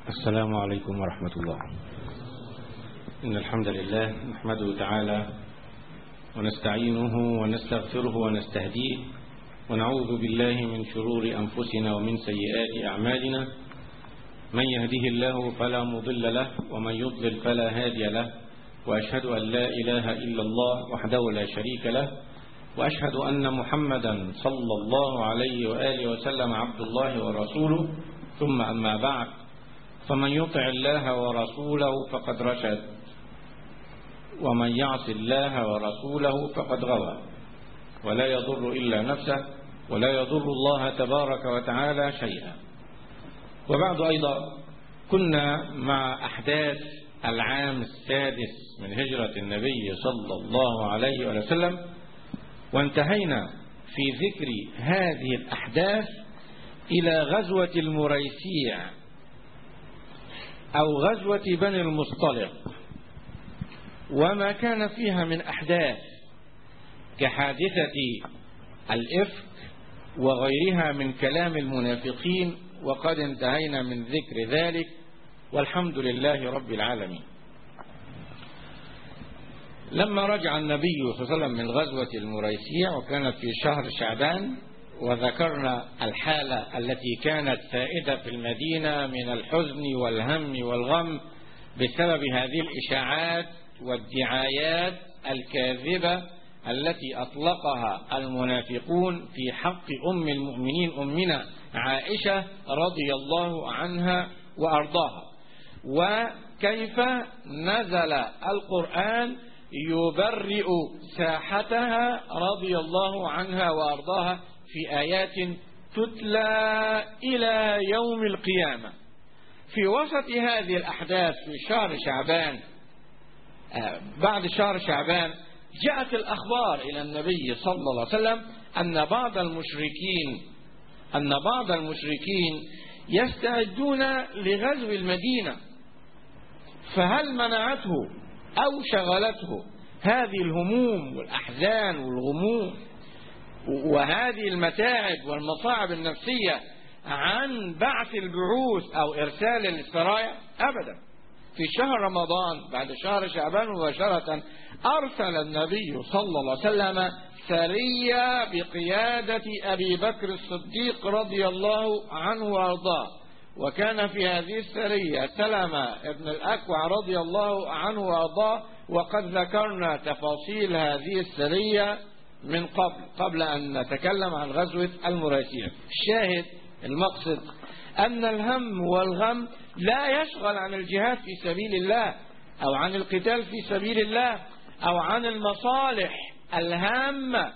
السلام عليكم ورحمة الله إن الحمد لله نحمده تعالى ونستعينه ونستغفره ونستهديه ونعوذ بالله من شرور أنفسنا ومن سيئات أعمالنا من يهده الله فلا مضل له ومن يضلل فلا هادي له وأشهد أن لا إله إلا الله وحده لا شريك له وأشهد أن محمدا صلى الله عليه وآله وسلم عبد الله ورسوله ثم أما بعد فمن يطع الله ورسوله فقد رشد ومن يعص الله ورسوله فقد غوى ولا يضر إلا نفسه ولا يضر الله تبارك وتعالى شيئا وبعد أيضا كنا مع أحداث العام السادس من هجرة النبي صلى الله عليه وسلم وانتهينا في ذكر هذه الأحداث إلى غزوة المريسيع أو غزوة بني المصطلق وما كان فيها من أحداث كحادثة الإفك وغيرها من كلام المنافقين وقد انتهينا من ذكر ذلك والحمد لله رب العالمين لما رجع النبي صلى الله عليه وسلم من غزوة المريسيع وكانت في شهر شعبان وذكرنا الحالة التي كانت سائدة في المدينة من الحزن والهم والغم بسبب هذه الإشاعات والدعايات الكاذبة التي أطلقها المنافقون في حق أم المؤمنين أمنا عائشة رضي الله عنها وأرضاها وكيف نزل القرآن يبرئ ساحتها رضي الله عنها وأرضاها في آيات تتلى إلى يوم القيامة في وسط هذه الأحداث في شهر شعبان بعد شهر شعبان جاءت الأخبار إلى النبي صلى الله عليه وسلم أن بعض المشركين أن بعض المشركين يستعدون لغزو المدينة فهل منعته أو شغلته هذه الهموم والأحزان والغموم وهذه المتاعب والمصاعب النفسية عن بعث البعوث أو إرسال السرايا أبدا في شهر رمضان بعد شهر شعبان مباشرة أرسل النبي صلى الله عليه وسلم سرية بقيادة أبي بكر الصديق رضي الله عنه وأرضاه وكان في هذه السرية سلمة ابن الأكوع رضي الله عنه وأرضاه وقد ذكرنا تفاصيل هذه السرية من قبل قبل أن نتكلم عن غزوة المراسية الشاهد المقصد أن الهم والغم لا يشغل عن الجهاد في سبيل الله أو عن القتال في سبيل الله أو عن المصالح الهامة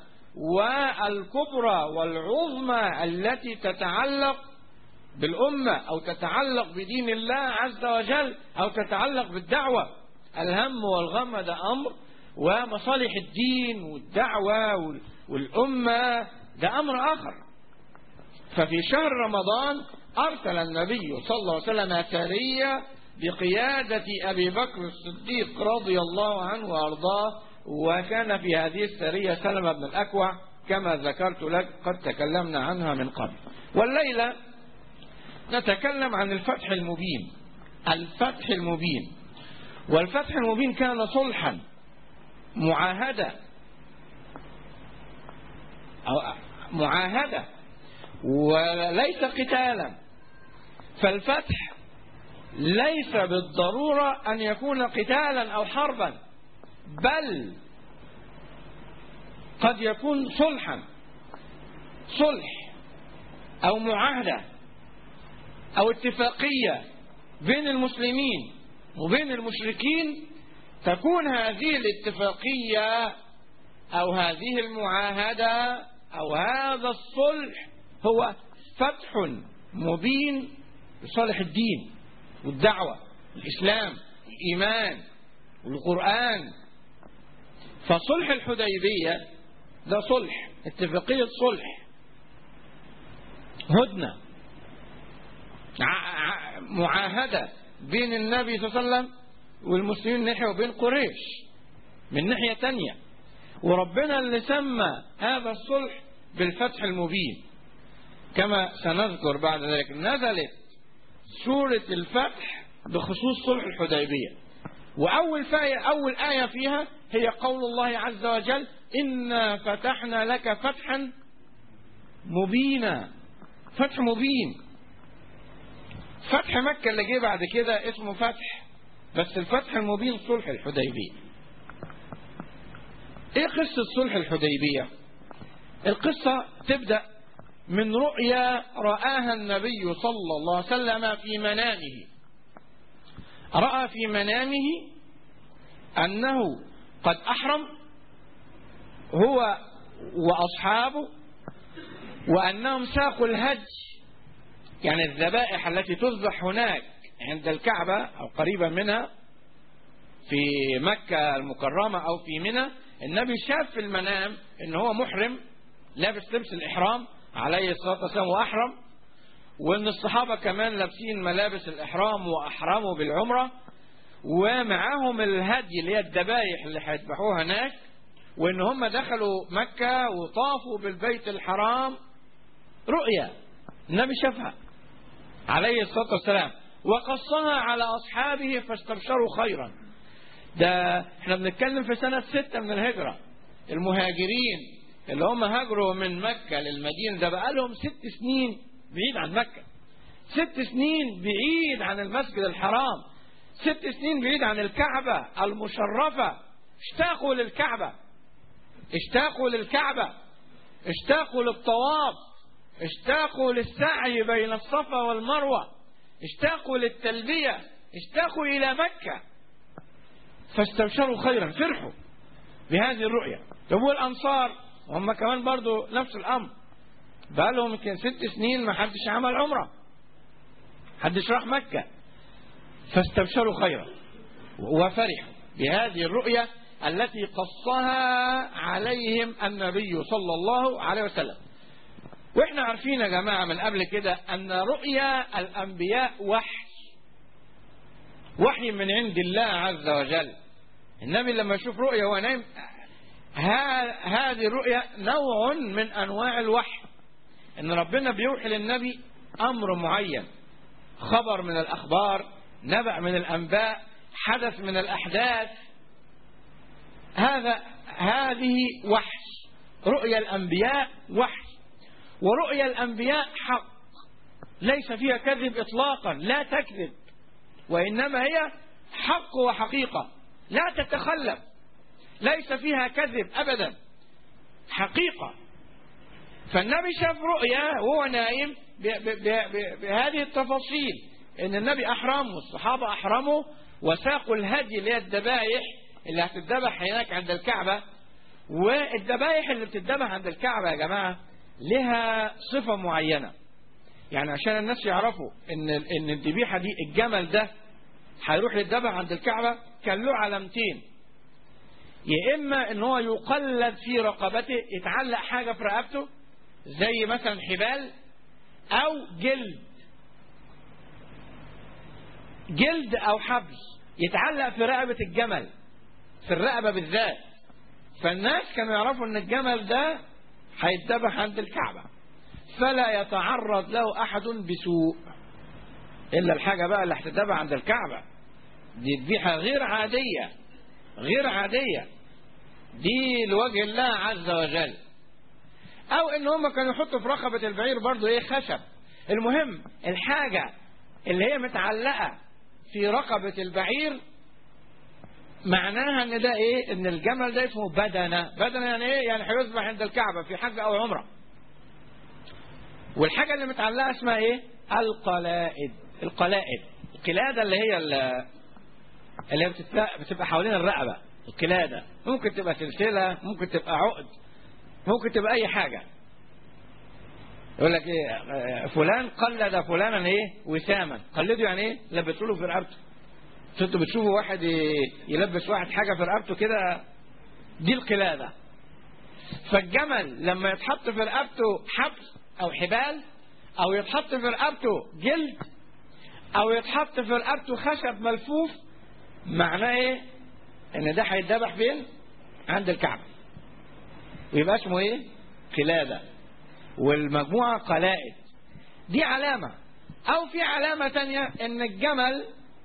والكبرى والعظمى التي تتعلق بالأمة أو تتعلق بدين الله عز وجل أو تتعلق بالدعوة الهم والغم ده أمر ومصالح الدين والدعوة والأمة ده أمر آخر ففي شهر رمضان أرسل النبي صلى الله عليه وسلم سرية بقيادة أبي بكر الصديق رضي الله عنه وأرضاه وكان في هذه السرية سلمة بن الأكوع كما ذكرت لك قد تكلمنا عنها من قبل والليلة نتكلم عن الفتح المبين الفتح المبين والفتح المبين كان صلحا معاهدة أو معاهدة وليس قتالا فالفتح ليس بالضرورة أن يكون قتالا أو حربا بل قد يكون صلحا صلح أو معاهدة أو اتفاقية بين المسلمين وبين المشركين تكون هذه الاتفاقية أو هذه المعاهدة أو هذا الصلح هو فتح مبين لصالح الدين والدعوة الإسلام الإيمان والقرآن فصلح الحديبية ده صلح اتفاقية صلح هدنة معاهدة بين النبي صلى الله عليه وسلم والمسلمين ناحية وبين قريش من ناحية تانية وربنا اللي سمى هذا الصلح بالفتح المبين كما سنذكر بعد ذلك نزلت سورة الفتح بخصوص صلح الحديبية وأول فاية أول آية فيها هي قول الله عز وجل إنا فتحنا لك فتحا مبينا فتح مبين فتح مكة اللي جه بعد كده اسمه فتح بس الفتح المبين صلح الحديبية ايه قصة صلح الحديبية القصة تبدأ من رؤيا رآها النبي صلى الله عليه وسلم في منامه رأى في منامه أنه قد أحرم هو وأصحابه وأنهم ساقوا الهج يعني الذبائح التي تذبح هناك عند الكعبة أو قريبا منها في مكة المكرمة أو في منى النبي شاف في المنام ان هو محرم لابس لبس الإحرام عليه الصلاة والسلام وأحرم وان الصحابة كمان لابسين ملابس الإحرام وأحرموا بالعمرة ومعاهم الهدي اللي هي الذبايح اللي هيذبحوها هناك وان هم دخلوا مكة وطافوا بالبيت الحرام رؤيا النبي شافها عليه الصلاة والسلام وقصها على أصحابه فاستبشروا خيرا ده احنا بنتكلم في سنة ستة من الهجرة المهاجرين اللي هم هاجروا من مكة للمدينة ده بقى لهم ست سنين بعيد عن مكة ست سنين بعيد عن المسجد الحرام ست سنين بعيد عن الكعبة المشرفة اشتاقوا للكعبة اشتاقوا للكعبة اشتاقوا للطواف اشتاقوا للسعي بين الصفا والمروة اشتاقوا للتلبية اشتاقوا إلى مكة فاستبشروا خيرا فرحوا بهذه الرؤية طب والأنصار وهم كمان برضو نفس الأمر بقى لهم يمكن ست سنين ما حدش عمل عمرة حدش راح مكة فاستبشروا خيرا وفرحوا بهذه الرؤية التي قصها عليهم النبي صلى الله عليه وسلم واحنا عارفين يا جماعة من قبل كده ان رؤيا الانبياء وحي وحي من عند الله عز وجل النبي لما يشوف رؤيا وهو نايم هذه الرؤيا نوع من انواع الوحي ان ربنا بيوحي للنبي امر معين خبر من الاخبار نبأ من الانباء حدث من الاحداث هذا هذه وحي رؤيا الانبياء وحي ورؤيا الانبياء حق ليس فيها كذب اطلاقا لا تكذب وانما هي حق وحقيقه لا تتخلف ليس فيها كذب ابدا حقيقه فالنبي شاف رؤيا وهو نايم بهذه التفاصيل ان النبي احرم والصحابه احرموا وساقوا الهدي اللي هي الذبائح اللي هتتذبح هناك عند الكعبه والذبائح اللي بتتذبح عند الكعبه يا جماعه لها صفه معينه يعني عشان الناس يعرفوا ان ان الذبيحه دي الجمل ده هيروح يتذبح عند الكعبه كان له علامتين يا اما ان هو يقلد في رقبته يتعلق حاجه في رقبته زي مثلا حبال او جلد جلد او حبل يتعلق في رقبه الجمل في الرقبه بالذات فالناس كانوا يعرفوا ان الجمل ده هيتذبح عند الكعبه فلا يتعرض له احد بسوء الا الحاجه بقى اللي هتتذبح عند الكعبه دي ذبيحه غير عاديه غير عاديه دي لوجه الله عز وجل او ان هم كانوا يحطوا في رقبه البعير برضو ايه خشب المهم الحاجه اللي هي متعلقه في رقبه البعير معناها ان ده ايه ان الجمل ده اسمه بدنه بدنه يعني ايه يعني هيذبح عند الكعبه في حج او عمره والحاجه اللي متعلقه اسمها ايه القلائد القلائد القلاده اللي هي اللي بتبقى حوالين الرقبه القلاده ممكن تبقى سلسله ممكن تبقى عقد ممكن تبقى اي حاجه يقول لك ايه فلان قلد فلانا ايه وساما قلده يعني ايه لبسوا له في رقبته انتوا بتشوفوا واحد يلبس واحد حاجه في رقبته كده دي القلاده فالجمل لما يتحط في رقبته حبل او حبال او يتحط في رقبته جلد او يتحط في رقبته خشب ملفوف معناه ايه ان ده هيتذبح فين عند الكعبه ويبقى اسمه ايه قلاده والمجموعه قلائد دي علامه أو في علامة تانية إن الجمل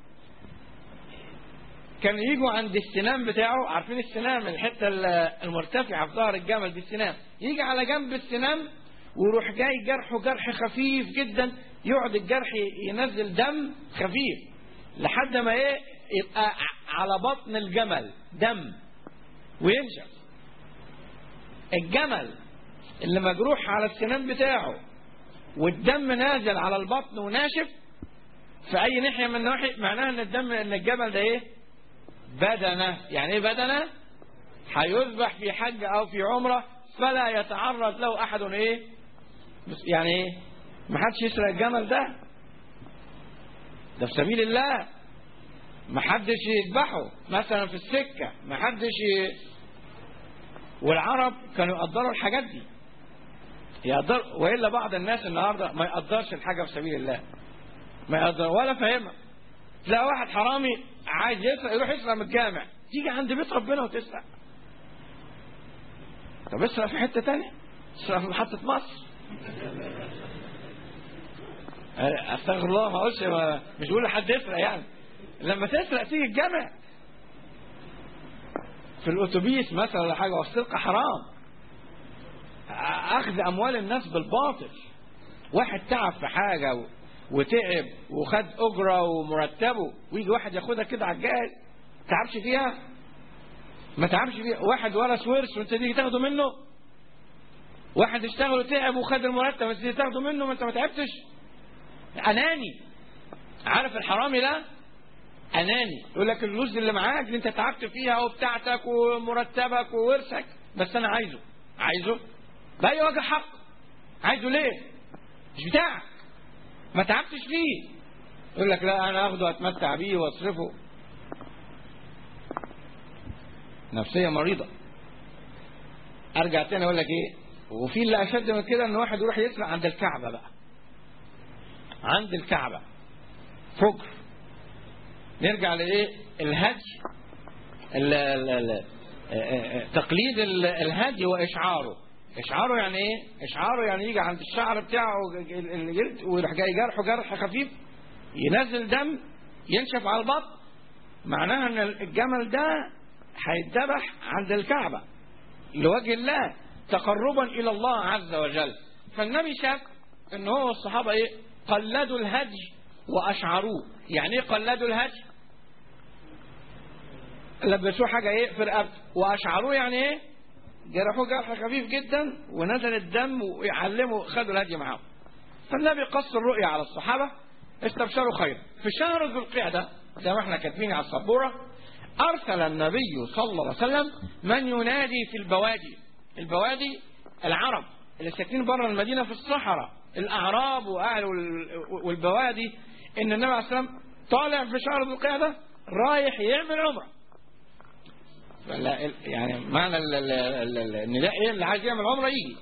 كانوا يجوا عند السنام بتاعه عارفين السنام الحتة المرتفعة في ظهر الجمل دي السنام يجي على جنب السنام ويروح جاي جرحه جرح خفيف جدا يقعد الجرح ينزل دم خفيف لحد ما ايه يبقى على بطن الجمل دم وينشف الجمل اللي مجروح على السنان بتاعه والدم نازل على البطن وناشف في اي ناحيه من النواحي معناها ان الدم ان الجمل ده ايه بدنه يعني ايه بدنه هيذبح في حج او في عمره فلا يتعرض له احد ايه يعني ايه ما حدش يسرق الجمل ده ده في سبيل الله ما حدش يذبحه مثلا في السكه ما حدش ي... والعرب كانوا يقدروا الحاجات دي يقدر والا بعض الناس النهارده ما يقدرش الحاجه في سبيل الله ما يقدر ولا فاهمها تلاقي واحد حرامي عايز يسرق يروح يسرق من الجامع تيجي عند بيت ربنا وتسرق طب اسرق في حته تانية اسرق في محطه مصر استغفر الله ما اقولش ما مش بقول لحد يسرق يعني لما تسرق تيجي الجامع في الاتوبيس مثلا ولا حاجه والسرقه حرام اخذ اموال الناس بالباطل واحد تعب في حاجه وتعب وخد اجره ومرتبه ويجي واحد ياخدها كده على الجاهز تعبش فيها ما تعبش فيها واحد ورث ورث وانت تيجي تاخده منه واحد اشتغل وتعب وخد المرتب بس تيجي تاخده منه ما انت ما تعبتش اناني عارف الحرامي ده اناني يقول لك الفلوس اللي معاك اللي انت تعبت فيها وبتاعتك ومرتبك وورثك بس انا عايزه عايزه بأي وجه حق عايزه ليه مش بتاعك ما تعبتش فيه يقول لك لا انا اخده اتمتع بيه واصرفه نفسية مريضة ارجع تاني اقول لك ايه وفي اللي اشد من كده ان واحد يروح يسرق عند الكعبة بقى عند الكعبة فجر نرجع لايه الهدي ال ال ال تقليد الهدي واشعاره اشعاره يعني ايه اشعاره يعني يجي عند الشعر بتاعه الجلد ويروح جاي جرحه جرح خفيف ينزل دم ينشف على البطن معناها ان الجمل ده هيتذبح عند الكعبة لوجه الله تقربا الى الله عز وجل فالنبي شاف ان هو الصحابة ايه قلدوا الهدي واشعروه يعني ايه قلدوا الهدي لبسوه حاجة ايه في رقبته واشعروه يعني ايه جرحوه جرح خفيف جدا ونزل الدم ويعلموا خدوا الهدي معاهم فالنبي قص الرؤيا على الصحابة استبشروا خيرا في شهر ذو القعدة زي ما احنا كاتبين على السبورة أرسل النبي صلى الله عليه وسلم من ينادي في البوادي البوادي العرب اللي ساكنين بره المدينة في الصحراء الأعراب وأهل والبوادي إن النبي عليه الصلاة والسلام طالع في شهر ذو القعدة رايح يعمل عمره يعني معنى النداء ايه اللي عايز يعمل عمره يجي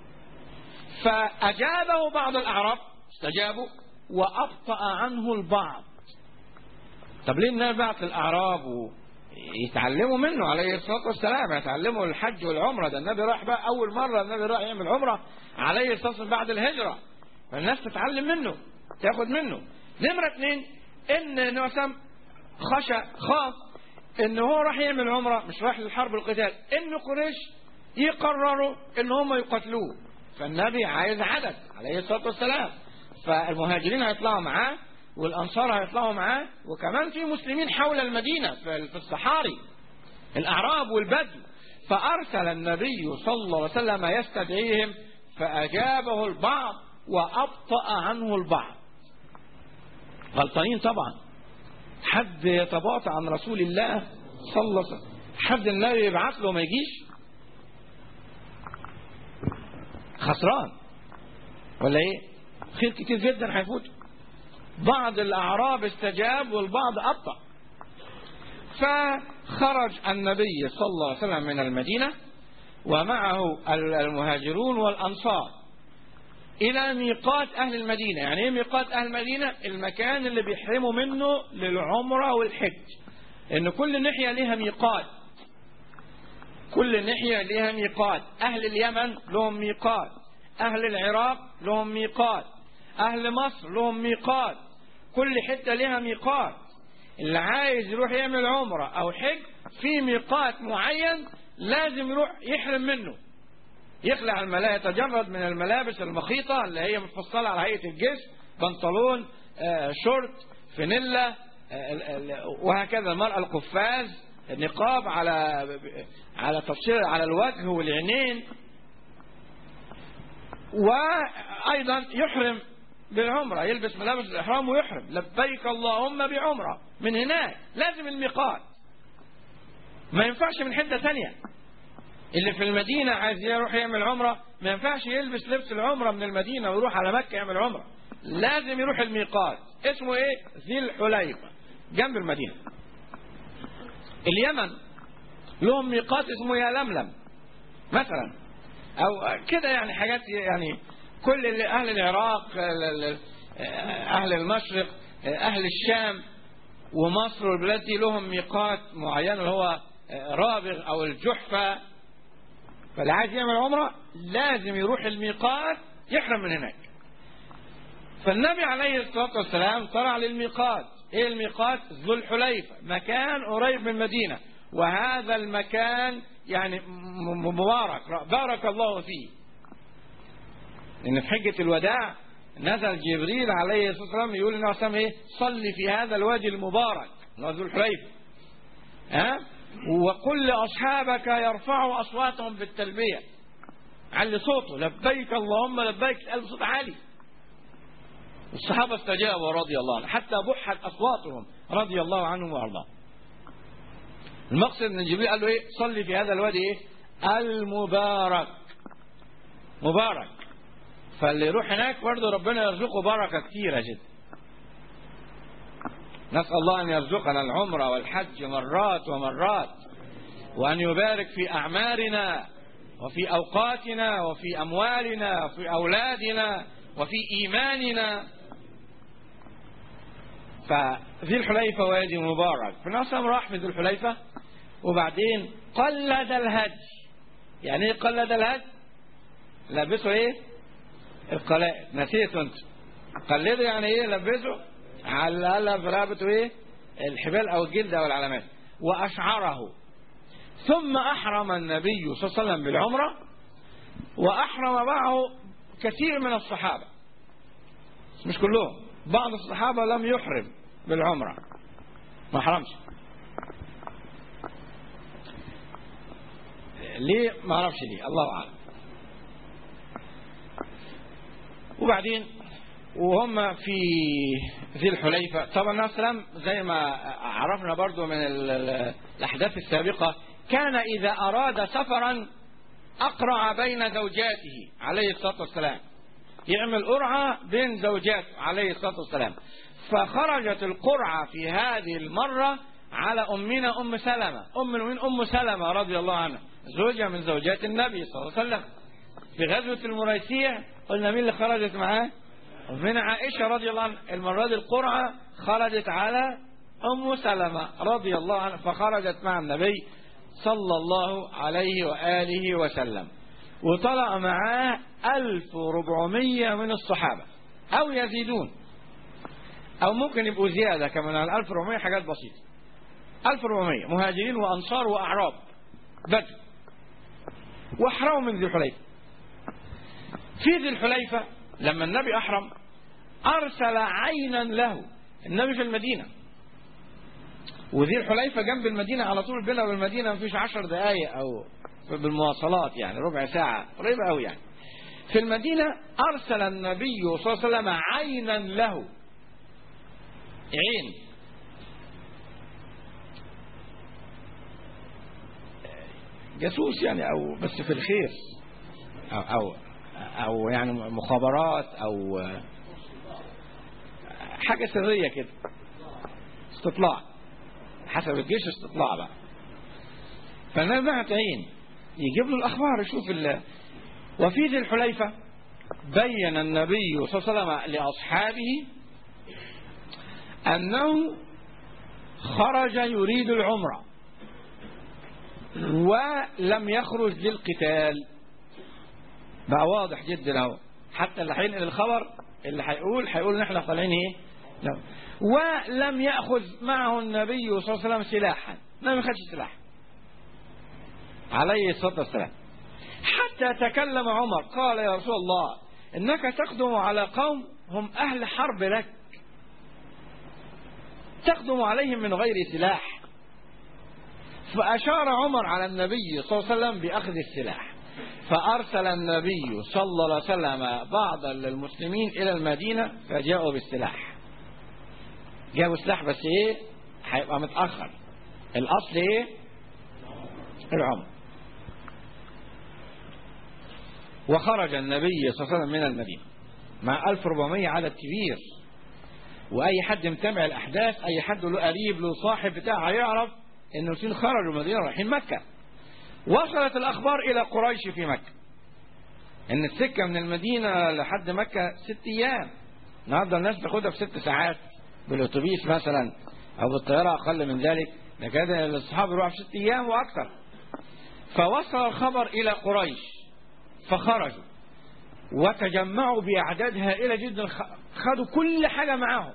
فأجابه بعض الأعراب استجابوا وأبطأ عنه البعض طب ليه النبي بعت الأعراب يتعلموا منه عليه الصلاة والسلام يتعلموا الحج والعمرة ده النبي راح بقى أول مرة النبي راح يعمل عمرة عليه الصلاة والسلام بعد الهجرة فالناس تتعلم منه تاخد منه نمرة اثنين إن النبي خشى خاف ان هو راح يعمل عمره مش رايح للحرب القتال ان قريش يقرروا ان هم يقتلوه فالنبي عايز عدد عليه الصلاه والسلام فالمهاجرين هيطلعوا معاه والانصار هيطلعوا معاه وكمان في مسلمين حول المدينه في الصحاري الاعراب والبدو فارسل النبي صلى الله عليه وسلم يستدعيهم فاجابه البعض وابطا عنه البعض غلطانين طبعا حد يتباطى عن رسول الله صلى الله عليه وسلم حد النبي يبعث له ما يجيش خسران ولا ايه خير كتير جدا هيفوت بعض الاعراب استجاب والبعض ابطا فخرج النبي صلى الله عليه وسلم من المدينه ومعه المهاجرون والانصار إلى ميقات أهل المدينة يعني إيه ميقات أهل المدينة المكان اللي بيحرموا منه للعمرة والحج إن كل ناحية لها ميقات كل ناحية لها ميقات أهل اليمن لهم ميقات أهل العراق لهم ميقات أهل مصر لهم ميقات كل حتة لها ميقات اللي عايز يروح يعمل عمرة أو حج في ميقات معين لازم يروح يحرم منه يخلع الملابس يتجرد من الملابس المخيطة اللي هي متفصلة على هيئة الجسم بنطلون آه، شورت فانيلا آه، ال- ال- وهكذا المرأة القفاز نقاب على على تفصيل على الوجه والعينين وأيضا يحرم بالعمرة يلبس ملابس الإحرام ويحرم لبيك اللهم بعمرة من هناك لازم الميقات ما ينفعش من حتة ثانية اللي في المدينة عايز يروح يعمل عمرة ما ينفعش يلبس لبس العمرة من المدينة ويروح على مكة يعمل عمرة لازم يروح الميقات اسمه ايه ذي الحليفة جنب المدينة اليمن لهم ميقات اسمه يا لملم مثلا او كده يعني حاجات يعني كل اللي اهل العراق ال- ال- اهل المشرق اهل الشام ومصر والبلاد دي لهم ميقات معين اللي هو رابغ او الجحفه فاللي عايز يعمل عمره لازم يروح الميقات يحرم من هناك فالنبي عليه الصلاه والسلام طلع للميقات ايه الميقات ذو الحليفه مكان قريب من المدينه وهذا المكان يعني م- مبارك بارك الله فيه ان في حجه الوداع نزل جبريل عليه الصلاه والسلام يقول للنبي صلى الله عليه وسلم ايه صلي في هذا الوادي المبارك اللي هو ذو الحليفه ها وقل لاصحابك يرفعوا اصواتهم بالتلبيه علي صوته لبيك اللهم لبيك قال بصوت عالي الصحابه استجابوا رضي الله عنهم حتى بحت اصواتهم رضي الله عنهم وارضاهم المقصد ان جبريل قال له ايه صلي في هذا الوادي ايه المبارك مبارك فاللي يروح هناك برضه ربنا يرزقه بركه كثيره جدا نسال الله ان يرزقنا العمره والحج مرات ومرات وان يبارك في اعمارنا وفي اوقاتنا وفي اموالنا وفي اولادنا وفي ايماننا فذي الحليفه وادي مبارك فالنبي صلى الله عليه وسلم راح في ذي الحليفه وبعدين قلد الهدي يعني ايه قلد الهدي لبسوا ايه القلائد نسيتوا انت قلدوا يعني ايه لبسوا على في رقبته ايه الحبال او الجلد او العلامات واشعره ثم احرم النبي صلى الله عليه وسلم بالعمره واحرم معه كثير من الصحابه مش كلهم بعض الصحابه لم يحرم بالعمره ما حرمش ليه ما اعرفش ليه الله اعلم وبعدين وهم في ذي الحليفة طبعا النبي صلى الله عليه وسلم زي ما عرفنا برضو من ال- ال- الأحداث السابقة كان إذا أراد سفرا أقرع بين زوجاته عليه الصلاة والسلام يعمل قرعة بين زوجاته عليه الصلاة والسلام فخرجت القرعة في هذه المرة على أمنا أم سلمة أم المؤمنين أم سلمة رضي الله عنها زوجة من زوجات النبي صلى الله عليه وسلم في غزوة المريسية قلنا مين اللي خرجت معاه من عائشة رضي الله عنها المرة دي القرعة خرجت على أم سلمة رضي الله عنها فخرجت مع النبي صلى الله عليه وآله وسلم وطلع معاه 1400 من الصحابة أو يزيدون أو ممكن يبقوا زيادة كمان على 1400 حاجات بسيطة 1400 مهاجرين وأنصار وأعراب بدر وأحرموا من ذي الحليفة في ذي الحليفة لما النبي أحرم أرسل عينا له النبي في المدينة وذي الحليفة جنب المدينة على طول بينها والمدينة مفيش عشر دقايق أو بالمواصلات يعني ربع ساعة قريبة أوي يعني في المدينة أرسل النبي صلى الله عليه وسلم عينا له عين جاسوس يعني أو بس في الخير أو, أو او يعني مخابرات او حاجة سرية كده استطلاع حسب الجيش استطلاع بقى فالنبي بعت عين يجيب له الاخبار يشوف ال... وفي ذي الحليفة بين النبي صلى الله عليه وسلم لاصحابه انه خرج يريد العمره ولم يخرج للقتال بقى واضح جدا اهو حتى اللي هينقل الخبر اللي هيقول هيقول ان احنا طالعين ايه لا. ولم ياخذ معه النبي صلى الله عليه وسلم سلاحا ما ياخذش سلاح عليه الصلاه والسلام حتى تكلم عمر قال يا رسول الله انك تقدم على قوم هم اهل حرب لك تقدم عليهم من غير سلاح فاشار عمر على النبي صلى الله عليه وسلم باخذ السلاح فارسل النبي صلى الله عليه وسلم بعضا للمسلمين الى المدينه فجاءوا بالسلاح جابوا سلاح بس ايه هيبقى متاخر الاصل ايه العمر وخرج النبي صلى الله عليه وسلم من المدينة مع 1400 عدد كبير وأي حد متابع الأحداث أي حد له قريب له صاحب بتاع هيعرف إن المسلمين خرجوا المدينة رايحين مكة وصلت الأخبار إلى قريش في مكة إن السكة من المدينة لحد مكة ست أيام النهارده الناس بتاخدها في ست ساعات بالأتوبيس مثلا أو بالطيارة أقل من ذلك لكن الأصحاب يروحوا في ست أيام وأكثر فوصل الخبر إلى قريش فخرجوا وتجمعوا بأعداد هائلة جدا خدوا كل حاجة معاهم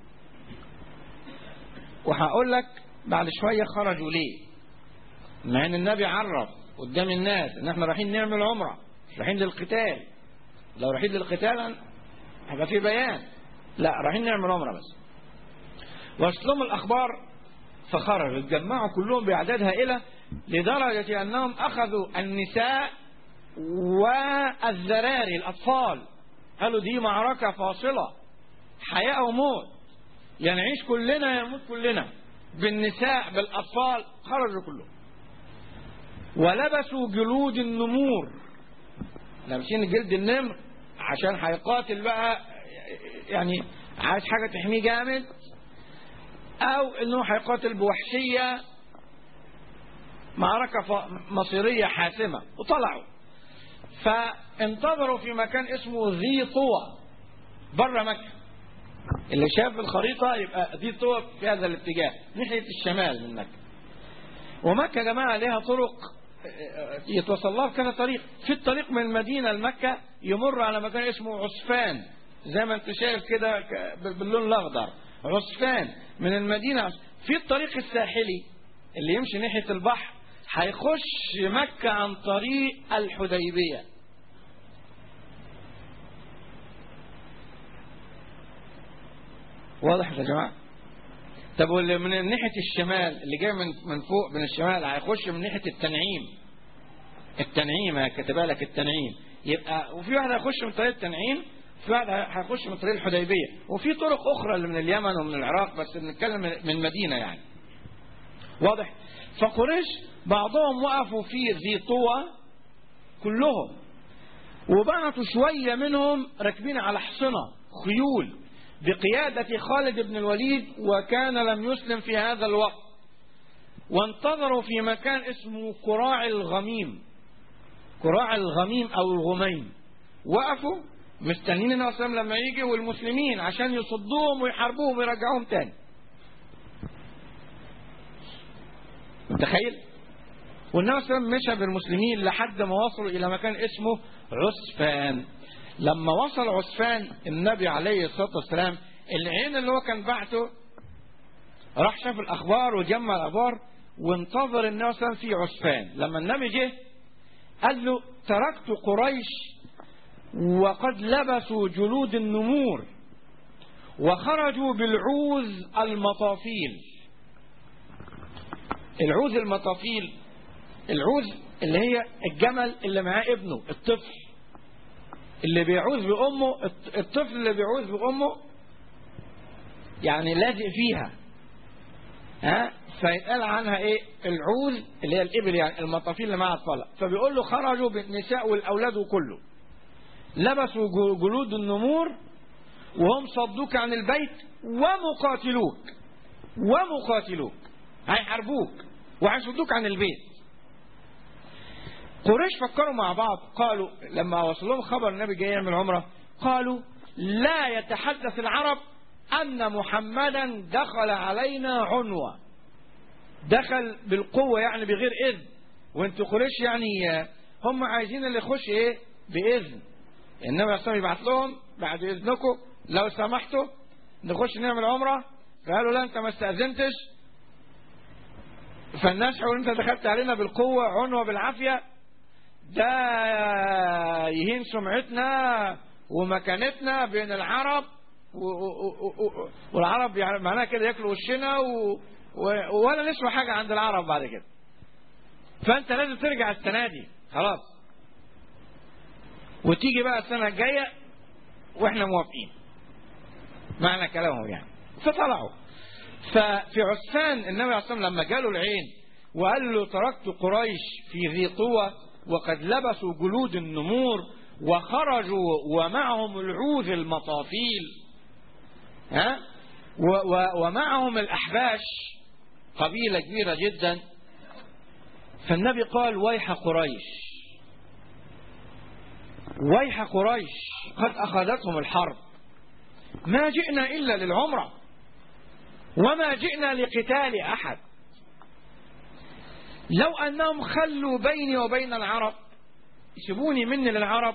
وهقول لك بعد شوية خرجوا ليه مع ان النبي عرف قدام الناس ان احنا رايحين نعمل عمرة مش رايحين للقتال لو رايحين للقتال هيبقى في بيان لا رايحين نعمل عمرة بس وصلهم الأخبار فخرجوا اتجمعوا كلهم بأعداد هائلة لدرجة أنهم أخذوا النساء والذراري الأطفال قالوا دي معركة فاصلة حياة وموت يا يعني نعيش كلنا يا نموت كلنا بالنساء بالأطفال خرجوا كلهم ولبسوا جلود النمور لابسين جلد النمر عشان هيقاتل بقى يعني عايز حاجة تحميه جامد أو إنه هيقاتل بوحشية معركة مصيرية حاسمة وطلعوا فانتظروا في مكان اسمه ذي طوى بره مكة اللي شاف الخريطة يبقى ذي طوى في هذا الاتجاه ناحية الشمال من مكة ومكة يا جماعة لها طرق يتوصل لها بكذا طريق في الطريق من المدينة لمكة يمر على مكان اسمه عسفان زي ما انت شايف كده باللون الاخضر عسفان من المدينة في الطريق الساحلي اللي يمشي ناحية البحر هيخش مكة عن طريق الحديبية واضح يا جماعة طب واللي من ناحية الشمال اللي جاي من من فوق من الشمال هيخش من ناحية التنعيم التنعيم كاتبها لك التنعيم يبقى وفي واحد هيخش من طريق التنعيم في واحد هيخش من طريق الحديبية وفي طرق أخرى اللي من اليمن ومن العراق بس بنتكلم من مدينة يعني واضح فقريش بعضهم وقفوا في ذي طوى كلهم وبعتوا شوية منهم راكبين على حصنة خيول بقيادة خالد بن الوليد وكان لم يسلم في هذا الوقت وانتظروا في مكان اسمه كراع الغميم كراع الغميم أو الغميم وقفوا مستنين النبي صلى الله عليه وسلم لما يجي والمسلمين عشان يصدوهم ويحاربوهم ويرجعوهم تاني متخيل والنبي صلى الله عليه وسلم مشى بالمسلمين لحد ما وصلوا إلى مكان اسمه عسفان لما وصل عسفان النبي عليه الصلاة والسلام العين اللي هو كان بعته راح شاف الأخبار وجمع الأخبار وانتظر النبي صلى الله عليه وسلم في عسفان لما النبي جه قال له تركت قريش وقد لبسوا جلود النمور وخرجوا بالعوز المطافيل العوز المطافيل العوز اللي هي الجمل اللي معاه ابنه الطفل اللي بيعوز بأمه الطفل اللي بيعوز بأمه يعني لازق فيها ها فيتقال عنها ايه العوز اللي هي الابل يعني المطافيل اللي معاها اطفال فبيقول له خرجوا بالنساء والاولاد وكله لبسوا جلود النمور وهم صدوك عن البيت ومقاتلوك ومقاتلوك هيحاربوك وهيصدوك عن البيت قريش فكروا مع بعض قالوا لما وصل لهم خبر النبي جاي يعمل عمره قالوا لا يتحدث العرب أن محمدا دخل علينا عنوة دخل بالقوة يعني بغير إذن وانتوا قريش يعني هم عايزين اللي يخش ايه بإذن النبي عليه الصلاة يبعت لهم بعد إذنكم لو سمحتوا نخش نعمل عمرة فقالوا لا أنت ما استأذنتش فالناس حول أنت دخلت علينا بالقوة عنوة بالعافية ده يهين سمعتنا ومكانتنا بين العرب و و و والعرب يعني معناها كده ياكلوا وشنا و ولا نسوى حاجة عند العرب بعد كده فأنت لازم ترجع السنة دي خلاص وتيجي بقى السنة الجاية واحنا موافقين معنى كلامهم يعني فطلعوا ففي عسفان النبي عليه الصلاة والسلام لما جاله العين وقال له تركت قريش في ذي طوى وقد لبسوا جلود النمور وخرجوا ومعهم العوذ المطافيل ها و و ومعهم الأحباش قبيلة كبيرة جدا فالنبي قال ويح قريش ويح قريش قد أخذتهم الحرب ما جئنا إلا للعمرة وما جئنا لقتال أحد لو أنهم خلوا بيني وبين العرب يسيبوني مني للعرب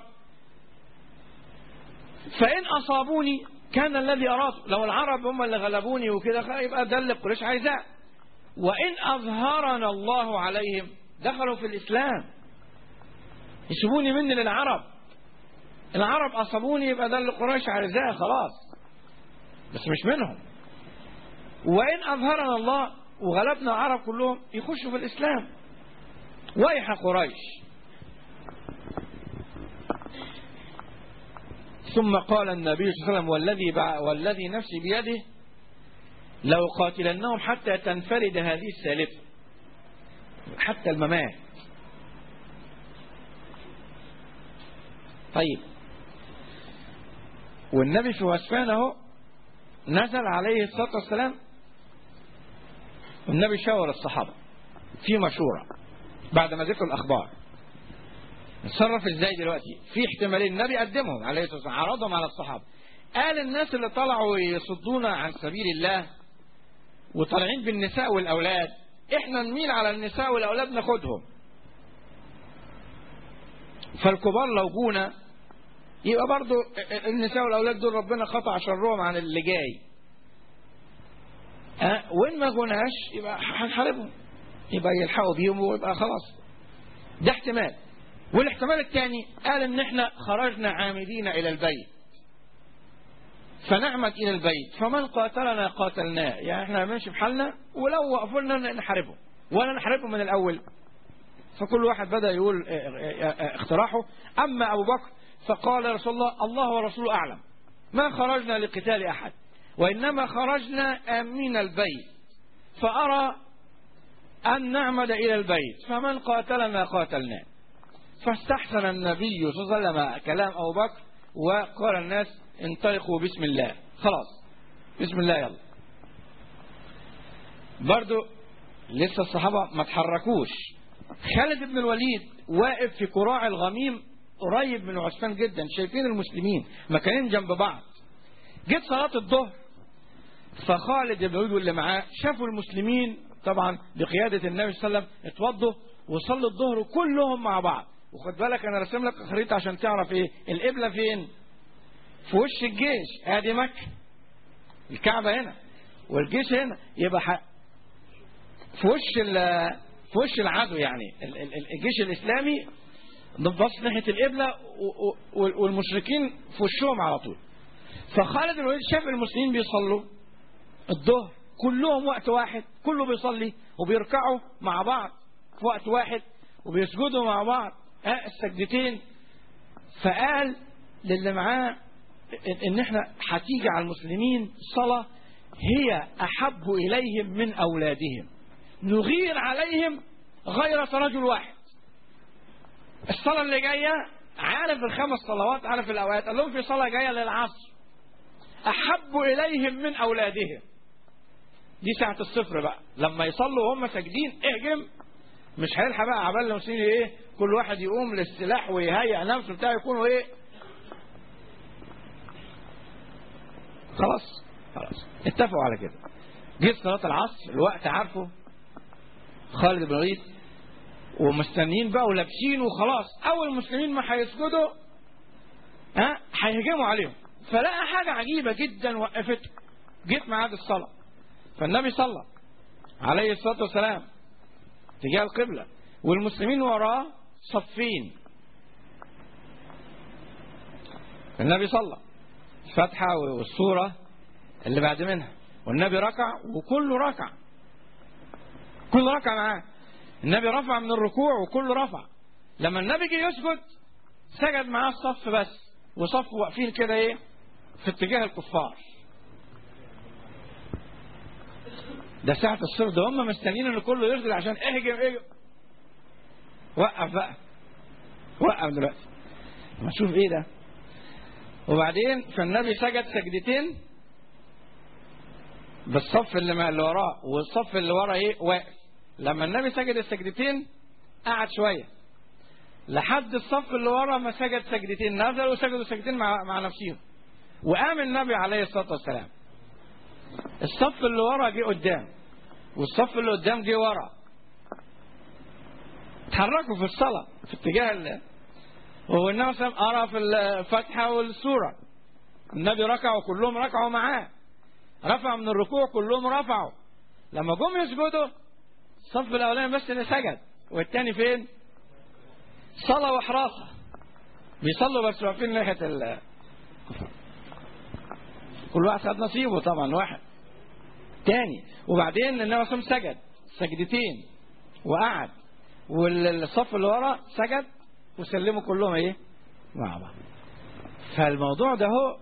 فإن أصابوني كان الذي أراد لو العرب هم اللي غلبوني وكده يبقى ده اللي قريش عايزاه وإن أظهرنا الله عليهم دخلوا في الإسلام يسيبوني مني للعرب العرب أصابوني يبقى ده اللي قريش عايزاه خلاص بس مش منهم وإن أظهرنا الله وغلبنا العرب كلهم يخشوا في الإسلام ويح قريش ثم قال النبي صلى الله عليه وسلم والذي, والذي نفسي بيده لو قاتلنهم حتى تنفرد هذه السالفة حتى الممات طيب والنبي في وسفان اهو نزل عليه الصلاة والسلام والنبي شاور الصحابة في مشورة بعد ما ذكروا الأخبار نتصرف ازاي دلوقتي في احتمالين النبي قدمهم عليه الصلاة والسلام عرضهم على الصحابة قال الناس اللي طلعوا يصدونا عن سبيل الله وطالعين بالنساء والأولاد احنا نميل على النساء والأولاد ناخدهم فالكبار لو جونا يبقى برضو النساء والأولاد دول ربنا قطع شرهم عن اللي جاي أه وين ما جوناش يبقى هنحاربهم يبقى يلحقوا بيهم ويبقى خلاص ده احتمال والاحتمال الثاني قال ان احنا خرجنا عامدين الى البيت فنعمد الى البيت فمن قاتلنا قاتلناه يعني احنا نمشي بحالنا ولو وقفوا لنا نحاربهم ولا نحاربهم من الاول فكل واحد بدا يقول اقتراحه اما ابو بكر فقال يا رسول الله الله ورسوله اعلم ما خرجنا لقتال احد وانما خرجنا امين البيت فارى ان نعمد الى البيت فمن قاتلنا قاتلناه فاستحسن النبي صلى الله عليه وسلم كلام أبو بكر وقال الناس انطلقوا بسم الله خلاص بسم الله يلا برضو لسه الصحابة ما تحركوش خالد بن الوليد واقف في قراع الغميم قريب من عثمان جدا شايفين المسلمين مكانين جنب بعض جت صلاة الظهر فخالد بن الوليد واللي معاه شافوا المسلمين طبعا بقيادة النبي صلى الله عليه وسلم اتوضوا وصلوا الظهر كلهم مع بعض وخد بالك انا راسم لك خريطه عشان تعرف ايه القبله فين في وش الجيش ادي مكه الكعبه هنا والجيش هنا يبقى حق في وش في وش العدو يعني الجيش الاسلامي بص ناحيه القبله والمشركين في وشهم على طول فخالد بن الوليد شاف المسلمين بيصلوا الظهر كلهم وقت واحد كله بيصلي وبيركعوا مع بعض في وقت واحد وبيسجدوا مع بعض السجدتين فقال للي معاه ان احنا هتيجي على المسلمين صلاة هي احب اليهم من اولادهم نغير عليهم غيرة رجل واحد الصلاة اللي جاية عارف الخمس صلوات عارف الاوقات قال لهم في صلاة جاية للعصر احب اليهم من اولادهم دي ساعة الصفر بقى لما يصلوا وهم ساجدين اهجم مش هيلحق بقى عبال المسلمين ايه كل واحد يقوم للسلاح ويهيئ نفسه بتاعه يكونوا ايه خلاص خلاص اتفقوا على كده جيت صلاة العصر الوقت عارفه خالد بن الوليد ومستنيين بقى ولابسين وخلاص اول المسلمين ما هيسجدوا ها هيهجموا عليهم فلقى حاجة عجيبة جدا وقفته جيت ميعاد الصلاة فالنبي صلى عليه الصلاة والسلام تجاه القبلة والمسلمين وراه صفين النبي صلى الفاتحة والسورة اللي بعد منها والنبي ركع وكله ركع كله ركع معاه النبي رفع من الركوع وكله رفع لما النبي جه يسجد سجد معاه الصف بس وصف واقفين كده ايه في اتجاه الكفار ده ساعة الصف ده هم مستنيين ان كله يسجد عشان اهجم اهجم وقف بقى وقف دلوقتي ما شوف ايه ده وبعدين فالنبي سجد سجدتين بالصف اللي ما اللي وراه والصف اللي وراه ايه واقف لما النبي سجد السجدتين قعد شويه لحد الصف اللي ورا ما سجد سجدتين نزلوا وسجدوا سجدتين مع مع نفسهم وقام النبي عليه الصلاه والسلام الصف اللي ورا جه قدام والصف اللي قدام جه ورا اتحركوا في الصلاه في اتجاه الله والنبي صلى الله عليه وسلم قرا في الفاتحه والسوره النبي ركع وكلهم ركعوا معاه رفع من الركوع كلهم رفعوا لما جم يسجدوا الصف الاولاني بس اللي سجد والتاني فين صلاه وحراسه بيصلوا بس واقفين ناحيه ال كل واحد خد نصيبه طبعا واحد تاني وبعدين النبي صلى الله عليه وسلم سجد سجدتين وقعد والصف اللي ورا سجد وسلموا كلهم ايه مع بعض فالموضوع ده هو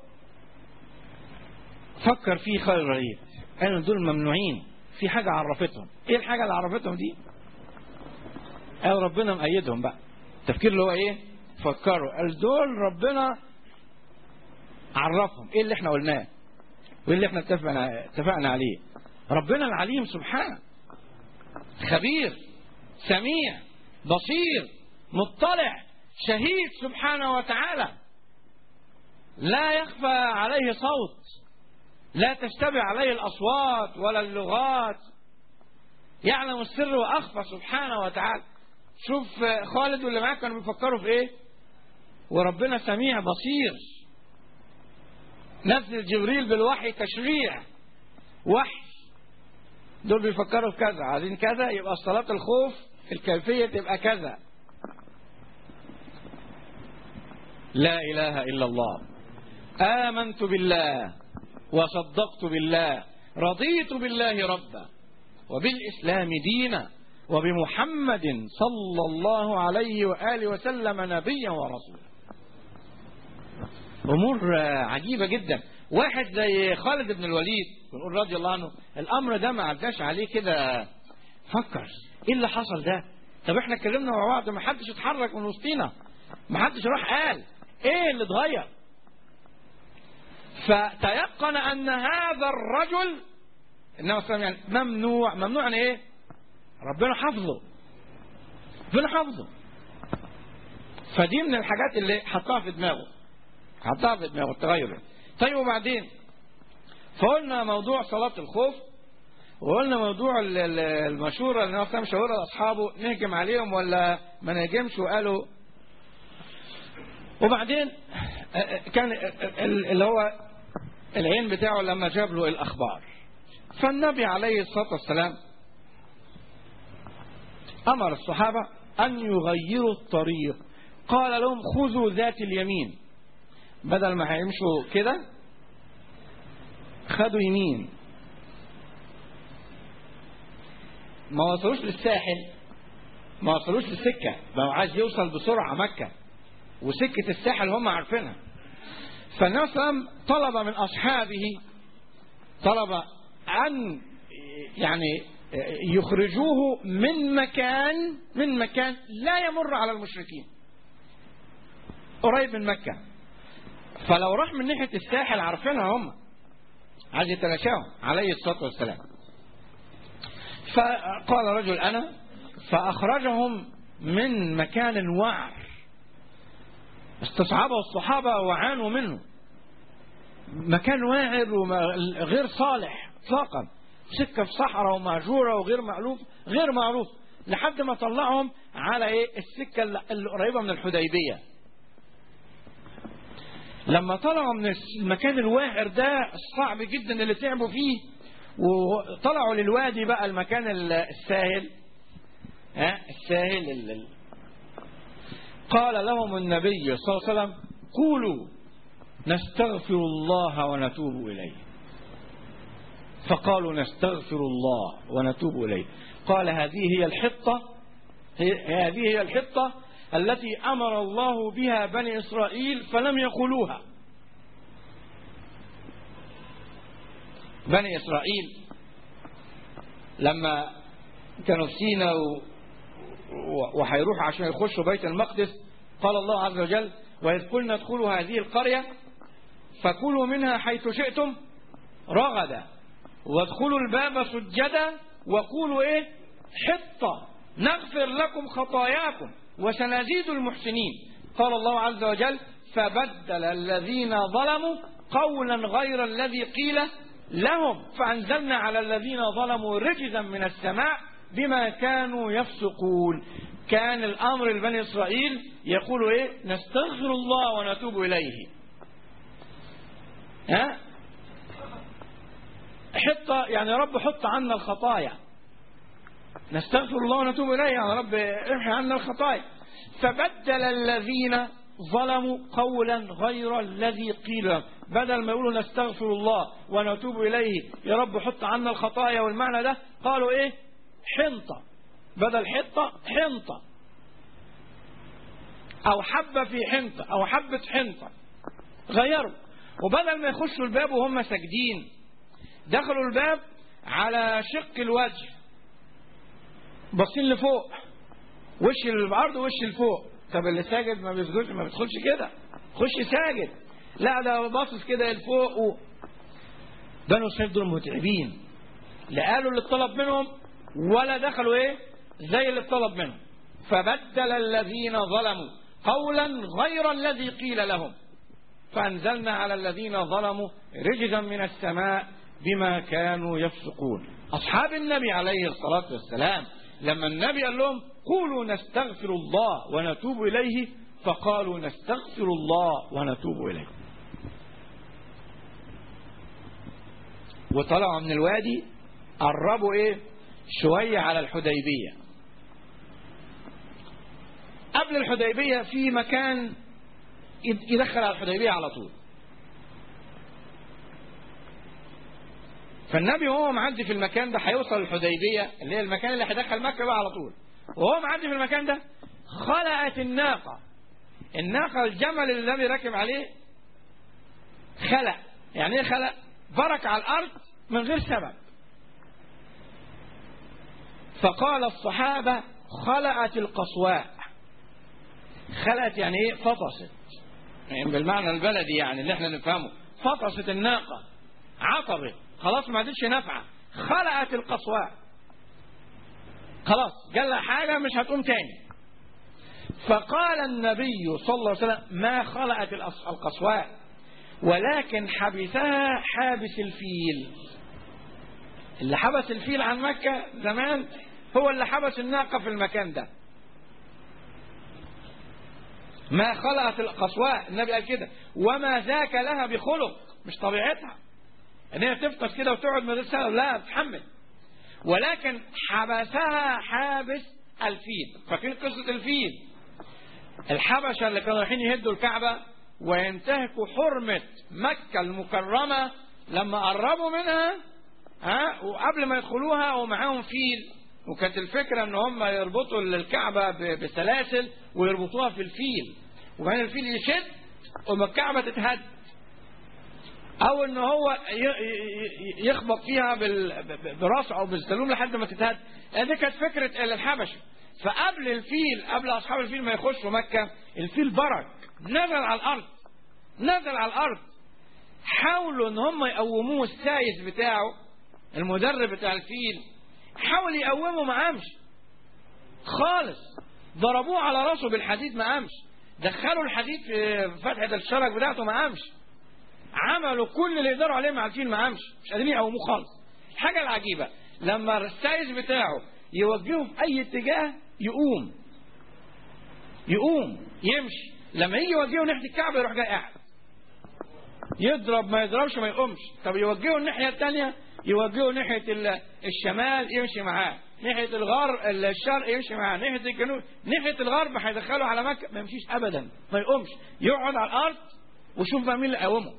فكر فيه خالد رهيب قالوا دول ممنوعين في حاجة عرفتهم ايه الحاجة اللي عرفتهم دي قال ربنا مأيدهم بقى التفكير اللي هو ايه فكروا قال دول ربنا عرفهم ايه اللي احنا قلناه وايه اللي احنا اتفقنا اتفقنا عليه ربنا العليم سبحانه خبير سميع بصير مطلع شهيد سبحانه وتعالى لا يخفى عليه صوت لا تشتبه عليه الأصوات ولا اللغات يعلم السر وأخفى سبحانه وتعالى شوف خالد واللي معاه كانوا بيفكروا في ايه وربنا سميع بصير نزل جبريل بالوحي تشريع وحي دول بيفكروا في كذا عايزين كذا يبقى صلاة الخوف الكيفية تبقى كذا لا إله إلا الله آمنت بالله وصدقت بالله رضيت بالله ربا وبالإسلام دينا وبمحمد صلى الله عليه وآله وسلم نبيا ورسولا أمور عجيبة جدا واحد زي خالد بن الوليد بنقول رضي الله عنه الأمر ده ما عداش عليه كده فكر ايه اللي حصل ده طب احنا اتكلمنا مع بعض ما حدش اتحرك من وسطينا ما حدش راح قال ايه اللي اتغير فتيقن ان هذا الرجل انما صلى يعني ممنوع ممنوع عن ايه ربنا حفظه ربنا حفظه فدي من الحاجات اللي حطها في دماغه حطها في دماغه التغير طيب وبعدين فقلنا موضوع صلاة الخوف وقلنا موضوع المشورة اللي نفسها مشورة لأصحابه نهجم عليهم ولا ما نهجمش وقالوا وبعدين كان اللي هو العين بتاعه لما جاب له الأخبار فالنبي عليه الصلاة والسلام أمر الصحابة أن يغيروا الطريق قال لهم خذوا ذات اليمين بدل ما هيمشوا كده خدوا يمين ما وصلوش للساحل ما وصلوش للسكة ما هو عايز يوصل بسرعة مكة وسكة الساحل هم عارفينها فالنبي صلى الله عليه وسلم طلب من أصحابه طلب أن يعني يخرجوه من مكان من مكان لا يمر على المشركين قريب من مكة فلو راح من ناحية الساحل عارفينها هم عايز يتلاشاهم عليه الصلاة والسلام فقال رجل أنا فأخرجهم من مكان وعر استصعبه الصحابة وعانوا منه مكان واعر وغير صالح اطلاقا سكة في صحراء ومهجورة وغير مألوف غير معروف لحد ما طلعهم على ايه السكة اللي قريبة من الحديبية لما طلعوا من المكان الواعر ده الصعب جدا اللي تعبوا فيه وطلعوا للوادي بقى المكان الساهل ها الساهل ال- قال لهم النبي صلى الله عليه وسلم قولوا نستغفر الله ونتوب إليه فقالوا نستغفر الله ونتوب إليه قال هذه هي الحطة هي- هذه هي الحطة التي أمر الله بها بني إسرائيل فلم يقولوها بني إسرائيل لما كانوا في سينا و- و- وهيروحوا عشان يخشوا بيت المقدس قال الله عز وجل وإذ قلنا ادخلوا هذه القرية فكلوا منها حيث شئتم رغدا وادخلوا الباب سجدا وقولوا ايه حطة نغفر لكم خطاياكم وسنزيد المحسنين قال الله عز وجل فبدل الذين ظلموا قولا غير الذي قيل لهم فأنزلنا على الذين ظلموا رجزا من السماء بما كانوا يفسقون كان الأمر لبني إسرائيل يقولوا إيه نستغفر الله ونتوب إليه ها حط يعني يا رب حط عنا الخطايا نستغفر الله ونتوب إليه يا رب امحي عنا الخطايا فبدل الذين ظلموا قولا غير الذي قيل لهم. بدل ما يقولوا نستغفر الله ونتوب إليه يا رب حط عنا الخطايا والمعنى ده قالوا إيه حنطة بدل حطة حنطة أو حبة في حنطة أو حبة حنطة غيروا وبدل ما يخشوا الباب وهم ساجدين دخلوا الباب على شق الوجه باصين لفوق وش الارض وش لفوق طب اللي ساجد ما بيسجدش ما بيدخلش كده خش ساجد لا ده باصص كده لفوق و... بنو اسرائيل دول متعبين لا قالوا اللي اتطلب منهم ولا دخلوا ايه زي اللي اتطلب منهم فبدل الذين ظلموا قولا غير الذي قيل لهم فأنزلنا على الذين ظلموا رجزا من السماء بما كانوا يفسقون أصحاب النبي عليه الصلاة والسلام لما النبي قال لهم قولوا نستغفر الله ونتوب إليه فقالوا نستغفر الله ونتوب إليه وطلعوا من الوادي قربوا ايه شوية على الحديبية قبل الحديبية في مكان يدخل على الحديبية على طول فالنبي وهو معدي في المكان ده هيوصل الحديبية اللي هي المكان اللي هيدخل مكة بقى على طول وهو معدي في المكان ده خلقت الناقة الناقة الجمل اللي النبي راكب عليه خلق يعني ايه خلق برك على الأرض من غير سبب فقال الصحابة خلقت القصواء خلقت يعني ايه فطست يعني بالمعنى البلدي يعني اللي احنا نفهمه فطست الناقة عطبت خلاص ما عادتش نافعة خلقت القصواء خلاص قال لها حاجة مش هتقوم تاني فقال النبي صلى الله عليه وسلم ما خلقت القصواء ولكن حبسها حابس الفيل اللي حبس الفيل عن مكة زمان هو اللي حبس الناقة في المكان ده ما خلقت القصواء النبي قال كده وما ذاك لها بخلق مش طبيعتها ان هي تفطس كده وتقعد من غير سبب لا تتحمل ولكن حبسها حابس الفيل فاكرين قصة الفيل الحبشة اللي كانوا رايحين يهدوا الكعبة وينتهكوا حرمة مكة المكرمة لما قربوا منها ها وقبل ما يدخلوها ومعاهم فيل وكانت الفكرة ان هم يربطوا الكعبة بسلاسل ويربطوها في الفيل وبعدين الفيل يشد وما الكعبة تتهد او ان هو يخبط فيها براسه او بالسلوم لحد ما تتهد دي كانت فكرة الحبشة فقبل الفيل قبل اصحاب الفيل ما يخشوا مكة الفيل برك نزل على الارض نزل على الارض حاولوا ان هم يقوموه السايس بتاعه المدرب بتاع الفيل حاول يقومه ما قامش خالص ضربوه على راسه بالحديد ما قامش دخلوا الحديد في فتحة الشرج بتاعته ما قامش عملوا كل اللي يقدروا عليه مع الفيل ما قامش مش قادرين يقوموه خالص الحاجة العجيبة لما السايس بتاعه يوجهه في أي اتجاه يقوم يقوم يمشي لما يجي يوجهه ناحية الكعبة يروح جاي قاعد يضرب ما يضربش ما يقومش طب يوجهه الناحية الثانية يوجهه ناحية ال- الشمال يمشي معاه ناحية الغرب الشرق يمشي معاه ناحية الجنوب ناحية الغرب هيدخله على مكة ما يمشيش أبدا ما يقومش يقعد على الأرض وشوف بقى مين اللي قاومه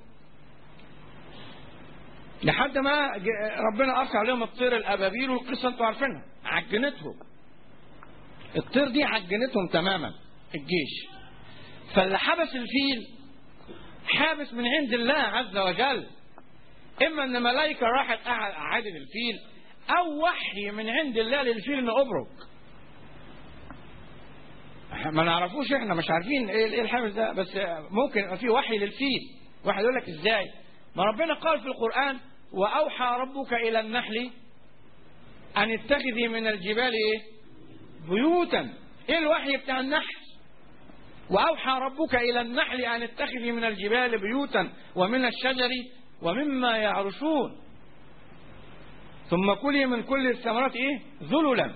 لحد ما ج- ربنا أرسل عليهم الطير الأبابيل والقصة أنتوا عارفينها عجنتهم الطير دي عجنتهم تماما الجيش فاللي حبس الفيل حابس من عند الله عز وجل إما أن ملائكة راحت قعد- قعدت الفيل أو وحي من عند الله للفيل إنه أبرك ما نعرفوش احنا مش عارفين ايه إيه الحابس ده بس ممكن يبقى في وحي للفيل واحد يقول لك ازاي ما ربنا قال في القرآن وأوحى ربك إلى النحل أن اتخذي من الجبال ايه بيوتا ايه الوحي بتاع النحل وأوحى ربك إلى النحل أن اتخذي من الجبال بيوتا ومن الشجر ومما يعرشون ثم كلي من كل الثمرات إيه ذللا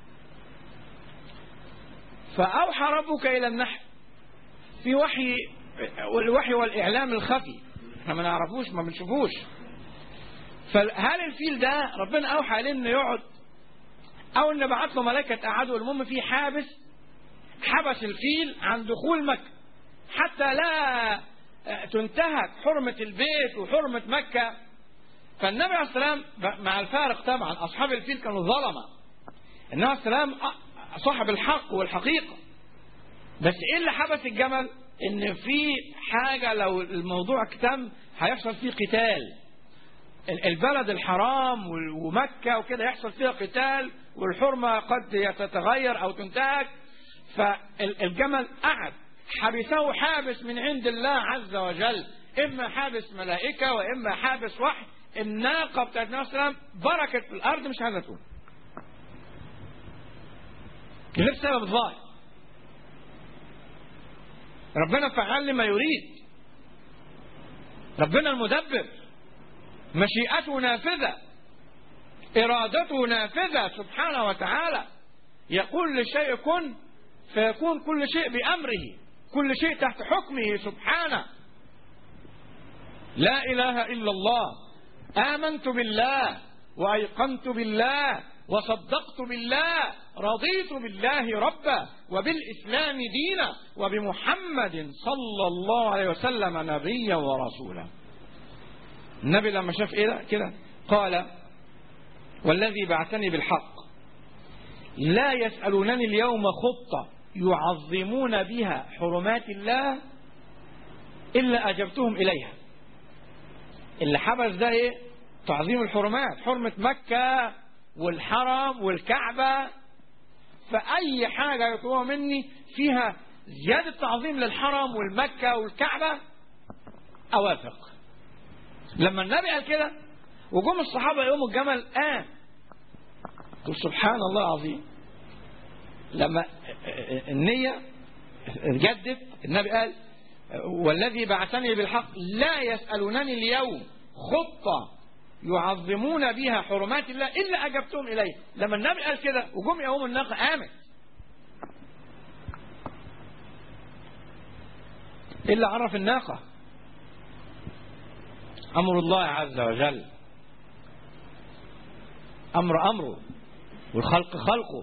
فأوحى ربك إلى النحل في وحي والوحي والإعلام الخفي احنا ما نعرفوش ما بنشوفوش فهل الفيل ده ربنا أوحى عليه إنه يقعد أو إن بعت له ملائكة قعدوا المهم في حابس حبس الفيل عن دخول مكة حتى لا تنتهك حرمة البيت وحرمة مكة فالنبي عليه السلام مع الفارق طبعا أصحاب الفيل كانوا ظلمة النبي عليه السلام صاحب الحق والحقيقة بس إيه اللي حبس الجمل إن في حاجة لو الموضوع اكتم هيحصل فيه قتال البلد الحرام ومكة وكده يحصل فيها قتال والحرمة قد تتغير أو تنتهك فالجمل قعد حبسه حابس من عند الله عز وجل إما حابس ملائكة وإما حابس وحي الناقة بتاعت النبي صلى الله عليه وسلم بركت في الأرض مش عايزة تقول غير سبب ظاهر ربنا فعل لما يريد ربنا المدبر مشيئته نافذة إرادته نافذة سبحانه وتعالى يقول للشيء كن فيكون كل شيء بأمره كل شيء تحت حكمه سبحانه لا إله إلا الله آمنت بالله وأيقنت بالله وصدقت بالله رضيت بالله ربا وبالإسلام دينا وبمحمد صلى الله عليه وسلم نبيا ورسولا النبي لما شاف إيه كده قال والذي بعثني بالحق لا يسألونني اليوم خطة يعظمون بها حرمات الله إلا أجبتهم إليها اللي حبس ده إيه تعظيم الحرمات حرمة مكة والحرم والكعبة فأي حاجة يطلبوها مني فيها زيادة تعظيم للحرم والمكة والكعبة أوافق لما النبي قال كده وجم الصحابة يوم الجمل قام قل سبحان الله العظيم لما النية جدت النبي قال والذي بعثني بالحق لا يسألونني اليوم خطة يعظمون بها حرمات الله إلا أجبتهم إليه لما النبي قال كده وجم يوم الناقة قامت إلا عرف الناقة أمر الله عز وجل أمر أمره والخلق خلقه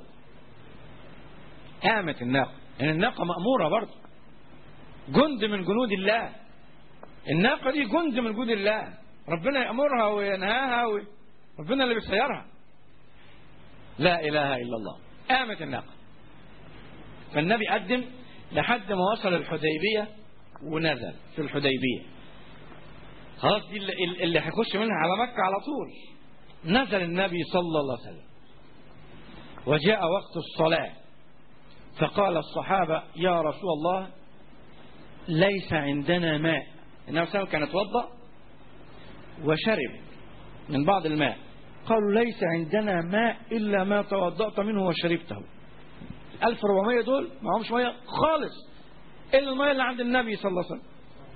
قامت الناقة يعني الناقة مأمورة برضه جند من جنود الله الناقة دي جند من جنود الله ربنا يأمرها وينهاها و... ربنا اللي بيسيرها لا إله إلا الله قامت الناقة فالنبي قدم لحد ما وصل الحديبية ونزل في الحديبية خلاص دي اللي, اللي هيخش منها على مكة على طول نزل النبي صلى الله عليه وسلم وجاء وقت الصلاة فقال الصحابة يا رسول الله ليس عندنا ماء النبي صلى الله عليه وسلم كان يتوضأ وشرب من بعض الماء قالوا ليس عندنا ماء إلا ما توضأت منه وشربته 1400 دول معهمش مية خالص إلا المية اللي عند النبي صلى الله عليه وسلم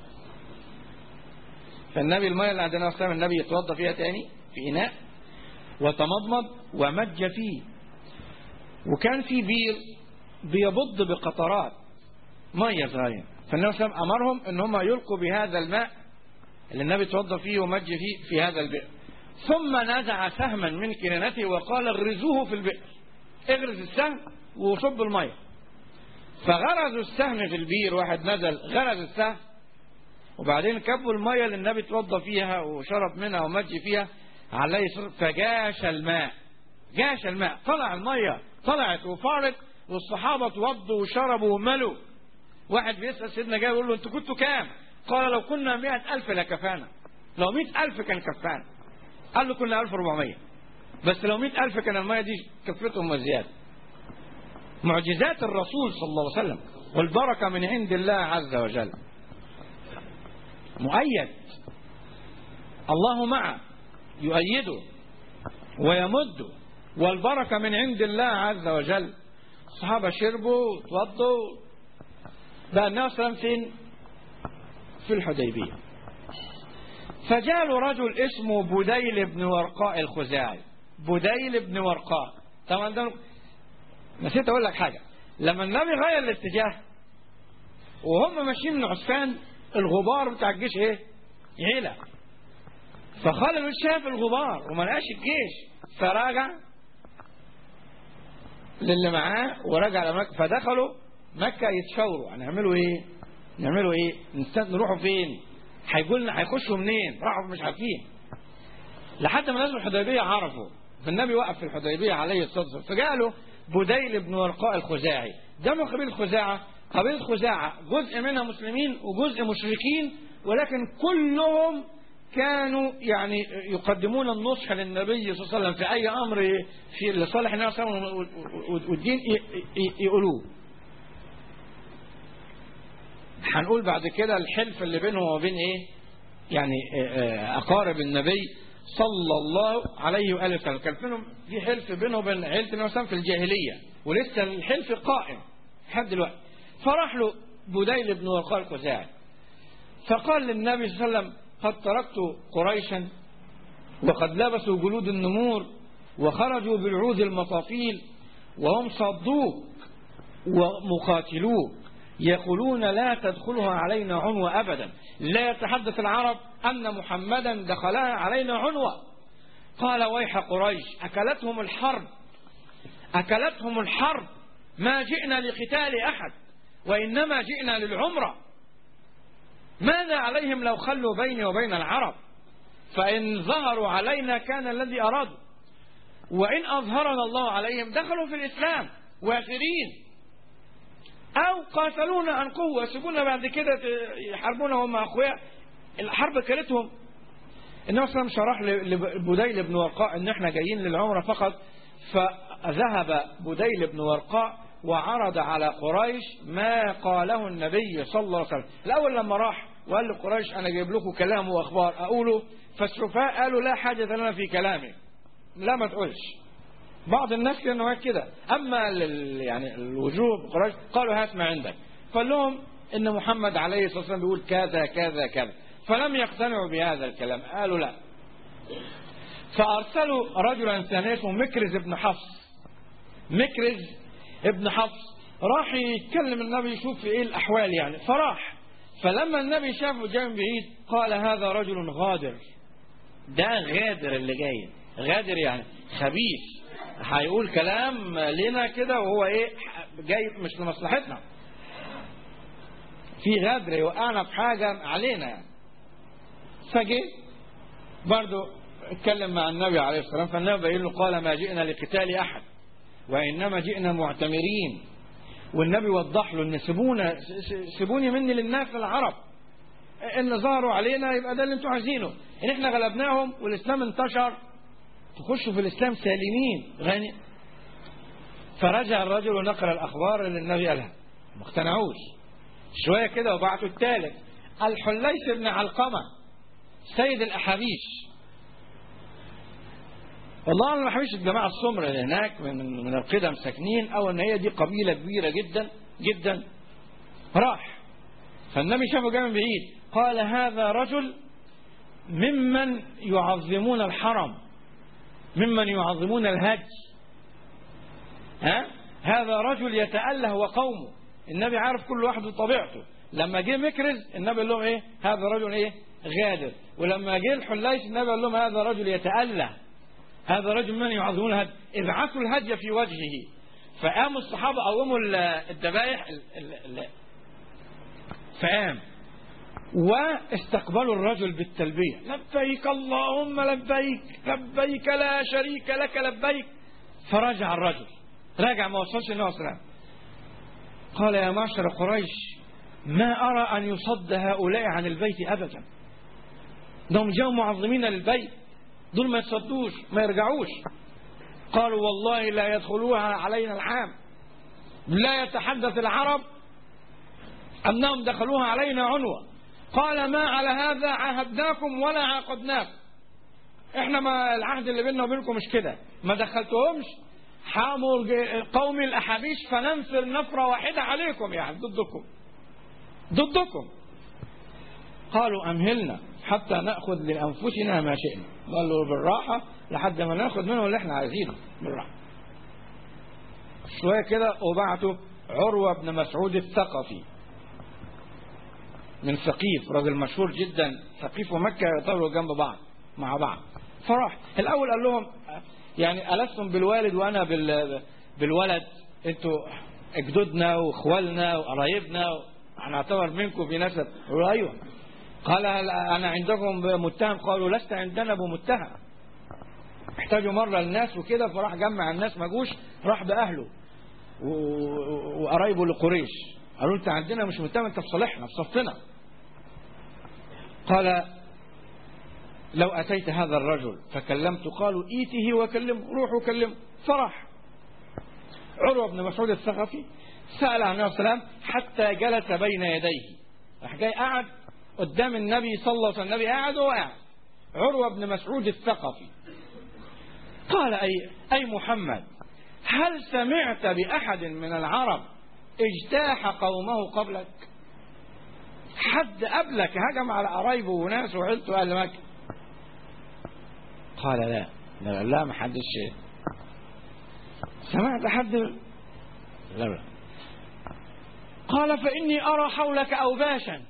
فالنبي المية اللي عند النبي صلى الله عليه وسلم النبي يتوضأ فيها تاني في إناء وتمضمض ومج فيه وكان في بير بيبض بقطرات مية صغيرة فالنبي صلى الله عليه وسلم أمرهم أن هم يلقوا بهذا الماء اللي النبي توضى فيه ومج فيه في هذا البئر ثم نزع سهما من كنانته وقال اغرزوه في البئر اغرز السهم وصب الميه فغرزوا السهم في البير واحد نزل غرز السهم وبعدين كبوا الميه اللي النبي توضى فيها وشرب منها ومج فيها عليه الصلاة فجاش الماء جاش الماء طلع الميه طلعت وفارت والصحابه توضوا وشربوا وملوا واحد بيسأل سيدنا جابر يقول له انتوا كنتوا كام قال لو كنا مئة ألف لكفانا لو مئة ألف كان كفانا قال له كنا ألف ربعمية بس لو مئة ألف كان المية دي كفتهم وزيادة معجزات الرسول صلى الله عليه وسلم والبركة من عند الله عز وجل مؤيد الله معه يؤيده ويمده والبركة من عند الله عز وجل الصحابة شربوا وتوضوا بقى النبي صلى الله عليه وسلم فين؟ في الحديبية فجاء له رجل اسمه بديل بن ورقاء الخزاعي بديل بن ورقاء طبعا ده نسيت اقول لك حاجه لما النبي غير الاتجاه وهم ماشيين من عسفان الغبار بتاع الجيش ايه؟ عيلة فخالد شاف الغبار وما لقاش الجيش فراجع للي معاه ورجع لمكة فدخلوا مكة يتشاوروا هنعملوا ايه؟ نعملوا ايه؟ نستنى نروحوا فين؟ هيقولوا لنا هيخشوا منين؟ راحوا مش عارفين لحد ما نزلوا الحديبية عرفوا فالنبي وقف في الحديبية عليه الصلاة والسلام فجاء له بديل بن ورقاء الخزاعي ده من قبيلة خزاعة قبيلة خزاعة جزء منها مسلمين وجزء مشركين ولكن كلهم كانوا يعني يقدمون النصح للنبي صلى الله عليه وسلم في أي أمر في لصالح النبي صلى الله عليه وسلم والدين يقولوه هنقول بعد كده الحلف اللي بينهم وبين ايه يعني اقارب النبي صلى الله عليه واله وسلم كان فيهم في حلف بينه وبين عيله النبي صلى في الجاهليه ولسه الحلف قائم لحد دلوقتي فراح له بديل بن ورقاء الخزاعي فقال للنبي صلى الله عليه وسلم قد تركت قريشا وقد لبسوا جلود النمور وخرجوا بالعود المطافيل وهم صدوك ومقاتلوك يقولون لا تدخلها علينا عنوة أبدا لا يتحدث العرب أن محمدا دخلها علينا عنوة قال ويح قريش أكلتهم الحرب أكلتهم الحرب ما جئنا لقتال أحد وإنما جئنا للعمرة ماذا عليهم لو خلوا بيني وبين العرب فإن ظهروا علينا كان الذي أرادوا وإن أظهرنا الله عليهم دخلوا في الإسلام وافرين أو قاتلونا عن قوة سيبونا بعد كده يحاربونا هم أخويا الحرب كلتهم النبي صلى الله عليه وسلم شرح لبديل بن ورقاء ان احنا جايين للعمرة فقط فذهب بديل بن ورقاء وعرض على قريش ما قاله النبي صلى الله عليه وسلم الأول لما راح وقال لقريش أنا جايب لكم كلام وأخبار أقوله فالسفهاء قالوا لا حاجة لنا في كلامه لا ما تقولش بعض الناس كانوا كده أما يعني الوجوه قريش قالوا هات ما عندك قال لهم إن محمد عليه الصلاة والسلام بيقول كذا كذا كذا فلم يقتنعوا بهذا الكلام قالوا لا فأرسلوا رجلا ثاني اسمه مكرز بن حفص مكرز ابن حفص راح يتكلم النبي يشوف في ايه الاحوال يعني فراح فلما النبي شافه جاي من بعيد قال هذا رجل غادر ده غادر اللي جاي غادر يعني خبيث هيقول كلام لنا كده وهو ايه جاي مش لمصلحتنا في غدر يوقعنا في حاجه علينا يعني فجه برضه اتكلم مع النبي عليه الصلاه والسلام فالنبي قال له قال ما جئنا لقتال احد وإنما جئنا معتمرين والنبي وضح له ان سيبونا سيبوني مني للناس العرب ان ظهروا علينا يبقى ده اللي انتوا عايزينه ان احنا غلبناهم والاسلام انتشر تخشوا في الاسلام سالمين غني فرجع الرجل ونقل الاخبار اللي النبي قالها ما اقتنعوش شويه كده وبعتوا الثالث الحليس بن علقمه سيد الاحابيش والله انا ما بحبش الجماعه السمر اللي هناك من من القدم ساكنين او ان هي دي قبيله كبيره جدا جدا راح فالنبي شافه جاي من بعيد قال هذا رجل ممن يعظمون الحرم ممن يعظمون الهج ها هذا رجل يتأله وقومه النبي عارف كل واحد وطبيعته لما جه مكرز النبي قال لهم ايه هذا رجل ايه غادر ولما جه الحلايش النبي قال لهم هذا رجل يتألى هذا رجل من يعظمون الهدي ابعثوا الهدي في وجهه فقاموا الصحابة قوموا ال- الذبائح ال- ال- ال- فقام واستقبلوا الرجل بالتلبية لبيك اللهم لبيك لبيك لا شريك لك لبيك فرجع الرجل راجع ما وصلش النبي صلى الله عليه وسلم قال يا معشر قريش ما أرى أن يصد هؤلاء عن البيت أبدا انهم جاءوا معظمين للبيت دول ما يصدوش ما يرجعوش قالوا والله لا يدخلوها علينا العام لا يتحدث العرب أنهم دخلوها علينا عنوة قال ما على هذا عاهدناكم ولا عاقدناكم احنا ما العهد اللي بيننا وبينكم مش كده ما دخلتهمش حاموا قوم الأحابيش فننفر نفرة واحدة عليكم يعني ضدكم ضدكم قالوا أمهلنا حتى نأخذ لأنفسنا ما شئنا قالوا بالراحة لحد ما ناخذ منه اللي احنا عايزينه بالراحة شوية كده وبعته عروة بن مسعود الثقفي من ثقيف راجل مشهور جدا ثقيف ومكة يعتبروا جنب بعض مع بعض فراح الأول قال لهم يعني ألستم بالوالد وأنا بال بالولد انتوا اجدودنا واخوالنا وقرايبنا هنعتبر منكم في نسب قالوا ايوه قال هل انا عندكم متهم قالوا لست عندنا بمتهم احتاجوا مره الناس وكده فراح جمع الناس ما جوش راح باهله و- وقرايبه لقريش قالوا انت عندنا مش متهم انت في صالحنا في صفنا قال لو اتيت هذا الرجل فكلمت قالوا ايته وكلمه روح وكلمه فرح عروه بن مسعود الثقفي سال عن النبي صلى الله عليه وسلم حتى جلس بين يديه راح جاي قعد قدام النبي صلى الله عليه وسلم النبي قاعد وهو قاعد عروه بن مسعود الثقفي قال اي اي محمد هل سمعت باحد من العرب اجتاح قومه قبلك حد قبلك هجم على قرايبه وناس وعيلته اهل مكه قال لا لا لا ما حدش سمعت حد لا لا قال فإني أرى حولك أوباشا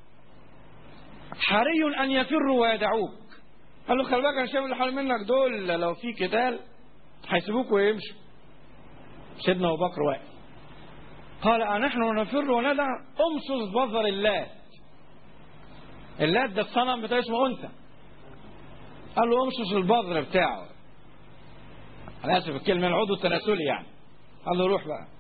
حري أن يفروا ويدعوك قال له خلي بالك أنا شايف اللي حوالين منك دول لو في قتال هيسيبوك ويمشوا سيدنا أبو بكر واقف قال أنحن نفر وندع أمسس بظر اللات اللات ده الصنم بتاعه اسمه أنثى قال له امسس البذر بتاعه انا اسف الكلمه العضو التناسلي يعني قال له روح بقى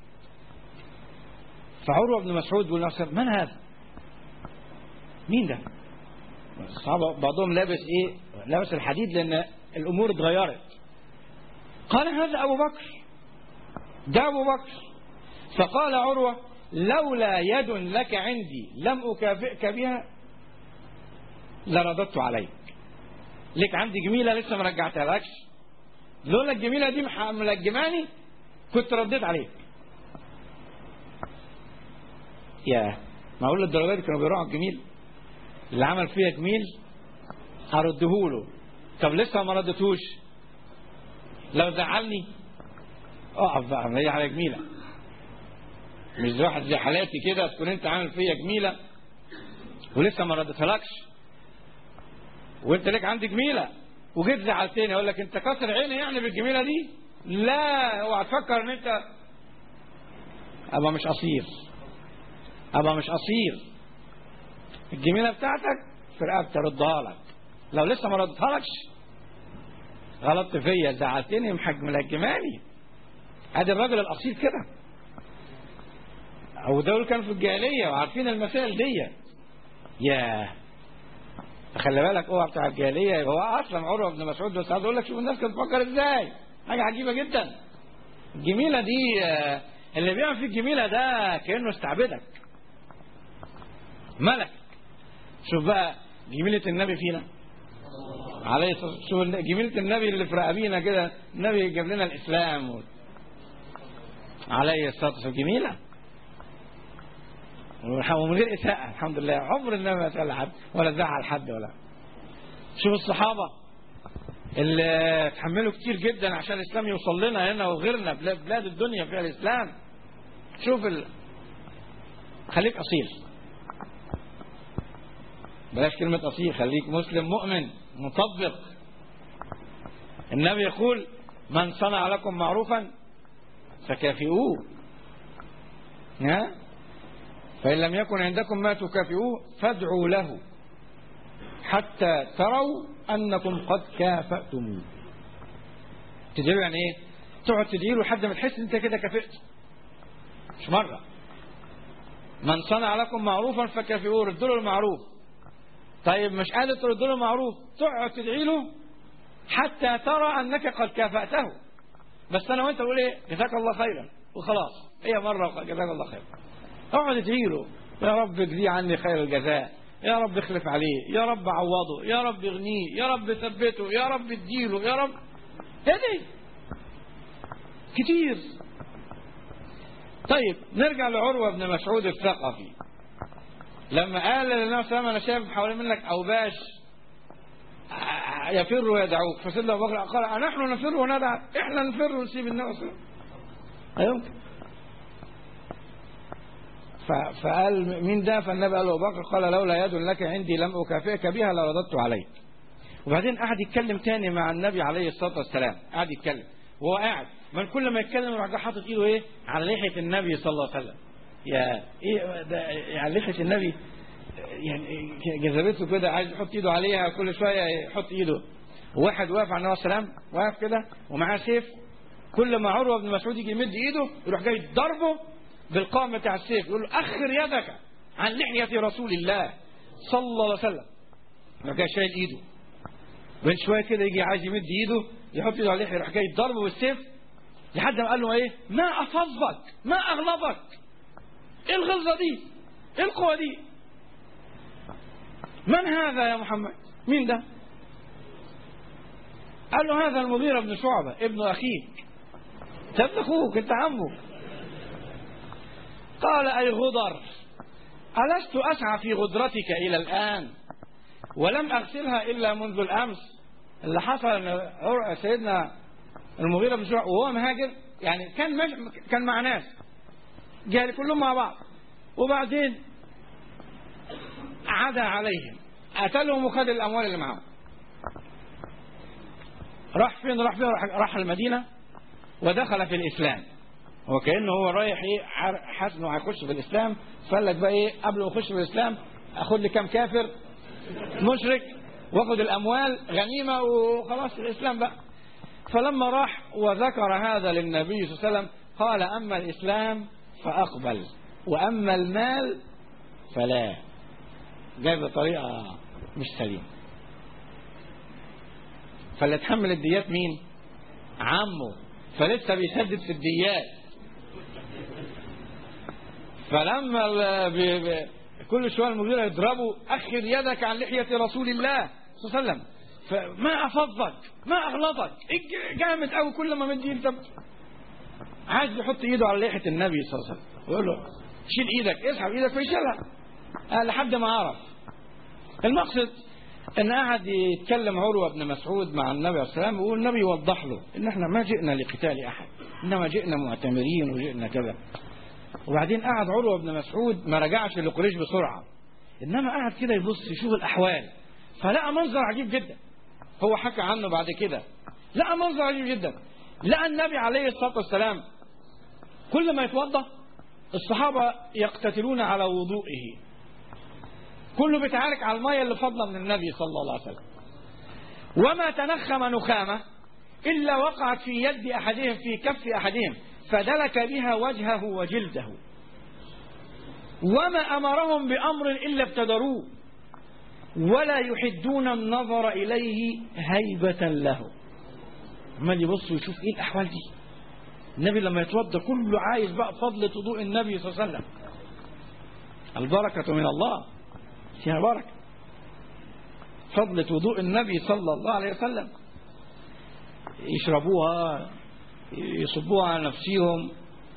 فعروه بن مسعود بيقول لنفسه من هذا؟ مين ده؟ الصحابه بعضهم لابس ايه؟ لابس الحديد لان الامور اتغيرت قال هذا ابو بكر ده ابو بكر فقال عروه لولا يد لك عندي لم اكافئك بها لرددت عليك ليك عندي جميلة لسه ما رجعتها لكش لولا الجميلة دي مح- ملجماني كنت رديت عليك يا معقول الدرجات دي كانوا بيروحوا الجميل اللي عمل فيها جميل هردهوله طب لسه ما ردتوش لو زعلني اقف بقى ما هي حاجه جميله مش زي واحد زي حالاتي كده تكون انت عامل فيا جميله ولسه ما ردتهالكش وانت ليك عندي جميله وجيت زعلتني اقول لك انت كسر عيني يعني بالجميله دي لا اوعى تفكر ان انت ابقى مش قصير ابقى مش قصير الجميله بتاعتك في رقبتي ردها لك لو لسه ما ردتهالكش غلطت فيا زعلتني محجم ملجماني ادي الراجل الاصيل كده او دول كانوا في الجاهليه وعارفين المسائل دي ياه خلي بالك اوعى بتاع الجاهليه هو اصلا عروه بن مسعود بس عايز اقول لك شوف الناس كانت بتفكر ازاي حاجه عجيبه جدا الجميله دي آه، اللي بيعمل فيه الجميله ده كانه استعبدك ملك شوف بقى جميله النبي فينا عليه الصلاه والسلام شوف جميله النبي اللي في رقابينا كده النبي جاب لنا الاسلام و... عليه الصلاه والسلام جميله ومن غير إساءة الحمد لله عمر النبي ما سأل حد ولا زعل حد ولا شوف الصحابة اللي تحملوا كتير جدا عشان الإسلام يوصل لنا هنا وغيرنا بلاد, بلاد الدنيا فيها الإسلام شوف ال... خليك أصيل بلاش كلمة أصيل خليك مسلم مؤمن مطبق النبي يقول من صنع لكم معروفا فكافئوه ها فإن لم يكن عندكم ما تكافئوه فادعوا له حتى تروا أنكم قد كافأتموه تدعوا يعني ايه تقعد تدعي له لحد ما تحس انت كده كافئته مش مرة من صنع لكم معروفا فكافئوه ردوا له المعروف طيب مش قادر ترد له معروف تقعد تدعي له حتى ترى انك قد كافأته بس انا وانت تقول ايه جزاك الله خيرا وخلاص هي مره جزاك الله خيرا اقعد ادعي له يا رب اجزيه عني خير الجزاء يا رب اخلف عليه يا رب عوضه يا رب اغنيه يا رب ثبته يا رب اديله يا رب ادعي كتير طيب نرجع لعروة بن مسعود الثقفي لما قال للنبي صلى الله عليه وسلم انا شايف حوالين منك اوباش يفر ويدعوك فسيدنا ابو بكر قال نحن نفر وندع احنا نفر ونسيب النبي صلى الله عليه وسلم يمكن فقال مين ده فالنبي قال له ابو بكر قال لولا يد لك عندي لم اكافئك بها لرددت عليك وبعدين قعد يتكلم تاني مع النبي عليه الصلاه والسلام قعد يتكلم وهو قاعد من كل ما يتكلم يروح حاطط ايده ايه على لحيه النبي صلى الله عليه وسلم يا ايه ده يعني لحيه النبي يعني جذبته كده عايز يحط ايده عليها كل شويه يحط ايده وواحد واقف على النبي صلى الله عليه وسلم واقف كده ومعاه سيف كل ما عروه بن مسعود يجي يمد ايده يروح جاي ضربه بالقائم بتاع السيف يقول له اخر يدك عن لحيه رسول الله صلى الله عليه وسلم يروح جاي شايل ايده بين شويه كده يجي عايز يمد ايده يحط ايده على اللحيه يروح جاي ضربه بالسيف لحد ما قال له ايه ما افظك ما اغلظك ايه الغلظه دي ايه القوه دي من هذا يا محمد مين ده قال له هذا المغيرة بن شعبة ابن أخيك ابن أخوك أنت عمه قال أي غدر ألست أسعى في غدرتك إلى الآن ولم أغسلها إلا منذ الأمس اللي حصل أن سيدنا المغيرة بن شعبة وهو مهاجر يعني كان مش كان مع ناس جاي كلهم مع بعض وبعدين عدا عليهم قتلهم وخد الاموال اللي معاهم راح فين راح فين راح المدينه ودخل في الاسلام هو كانه هو رايح ايه حاسس انه هيخش في الاسلام فقال لك بقى ايه قبل ما اخش في الاسلام اخد لي كام كافر مشرك واخد الاموال غنيمه وخلاص الاسلام بقى فلما راح وذكر هذا للنبي صلى الله عليه وسلم قال اما الاسلام فاقبل واما المال فلا جاي بطريقة مش سليمة فاللي اتحمل الديات مين عمه فلسه بيسدد في الديات فلما بي بي كل شوية المغيرة يضربه أخر يدك عن لحية رسول الله صلى الله عليه وسلم فما أفضك ما أغلطك جامد قوي كل ما مدي انت عايز يحط ايده على لحية النبي صلى الله عليه وسلم ويقول له شيل ايدك اسحب ايدك فيشيلها لحد ما عرف المقصد ان قعد يتكلم عروه بن مسعود مع النبي عليه السلام ويقول النبي يوضح له ان احنا ما جئنا لقتال احد انما جئنا معتمرين وجئنا كذا وبعدين قعد عروه بن مسعود ما رجعش لقريش بسرعه انما قعد كده يبص يشوف الاحوال فلقى منظر عجيب جدا هو حكى عنه بعد كده لقى منظر عجيب جدا لقى النبي عليه الصلاه والسلام كل ما يتوضا الصحابه يقتتلون على وضوئه كله بيتعارك على المية اللي فضلة من النبي صلى الله عليه وسلم وما تنخم نخامة إلا وقعت في يد أحدهم في كف أحدهم فدلك بها وجهه وجلده وما أمرهم بأمر إلا ابتدروه ولا يحدون النظر إليه هيبة له عمال يبص ويشوف إيه الأحوال دي النبي لما يتوضى كله عايز بقى فضل وضوء النبي صلى الله عليه وسلم البركة من الله فيها بركة فضلة وضوء النبي صلى الله عليه وسلم يشربوها يصبوها على نفسهم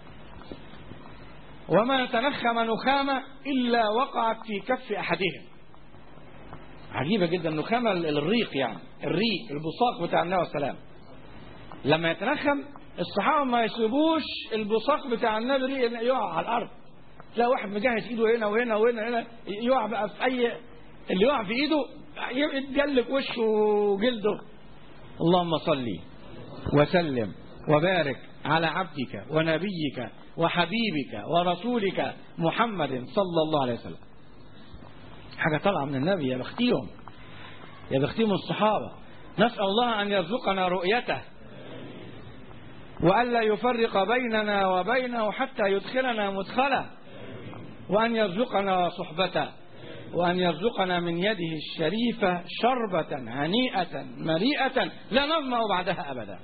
وما تنخم نخامة إلا وقعت في كف أحدهم عجيبة جدا نخامة الريق يعني الريق البصاق بتاع النبي عليه السلام لما يتنخم الصحابة ما يسيبوش البصاق بتاع النبي يقع على الأرض تلاقي واحد مجهز ايده هنا وهنا وهنا هنا يقع بقى في اي اللي يقع في ايده يتجلك وشه وجلده اللهم صل وسلم وبارك على عبدك ونبيك وحبيبك ورسولك محمد صلى الله عليه وسلم حاجة طالعة من النبي يا بختيهم يا بختيهم الصحابة نسأل الله أن يرزقنا رؤيته وألا يفرق بيننا وبينه حتى يدخلنا مدخله وأن يرزقنا صحبته وأن يرزقنا من يده الشريفة شربة هنيئة مليئة لا نظمأ بعدها أبدا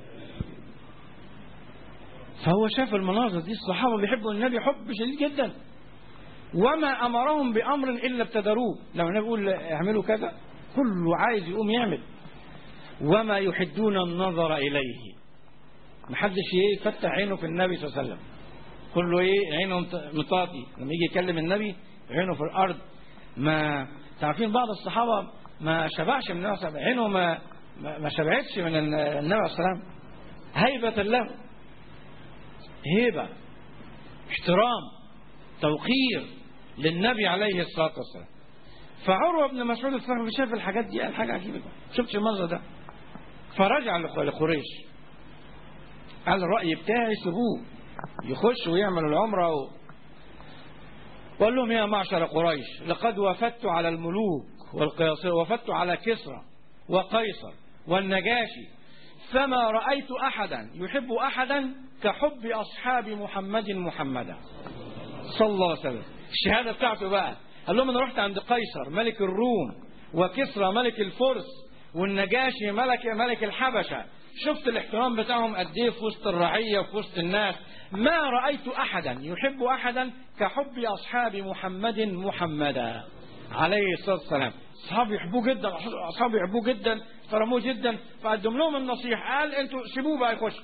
فهو شاف المناظر دي الصحابة بيحبوا النبي حب شديد جدا وما أمرهم بأمر إلا ابتدروه لما النبي يقول اعملوا كذا كله عايز يقوم يعمل وما يحدون النظر إليه محدش يفتح عينه في النبي صلى الله عليه وسلم كله ايه عينه مطاطي لما يجي يكلم النبي عينه في الارض ما تعرفين بعض الصحابه ما شبعش من النبي عينه ما ما شبعتش من النبي عليه السلام هيبة له هيبة احترام توقير للنبي عليه الصلاة والسلام فعروة بن مسعود الثقفي شاف الحاجات دي قال حاجة عجيبة شفتش المنظر ده فرجع لقريش قال الرأي بتاعي سيبوه يخش ويعمل العمرة و... وقال لهم يا معشر قريش لقد وفدت على الملوك والقياصر وفدت على كسرى وقيصر والنجاشي فما رأيت أحدا يحب أحدا كحب أصحاب محمد محمدا صلى الله عليه وسلم الشهادة بتاعته بقى قال لهم أنا رحت عند قيصر ملك الروم وكسرى ملك الفرس والنجاشي ملك ملك الحبشة شفت الاحترام بتاعهم قد ايه في وسط الرعية وفي وسط الناس ما رأيت أحدا يحب أحدا كحب أصحاب محمد محمدا عليه الصلاة والسلام أصحابه يحبوه جدا أصحابه يحبوه جدا فرموه جدا فقدم لهم النصيحة قال أنتوا سيبوه بقى يخش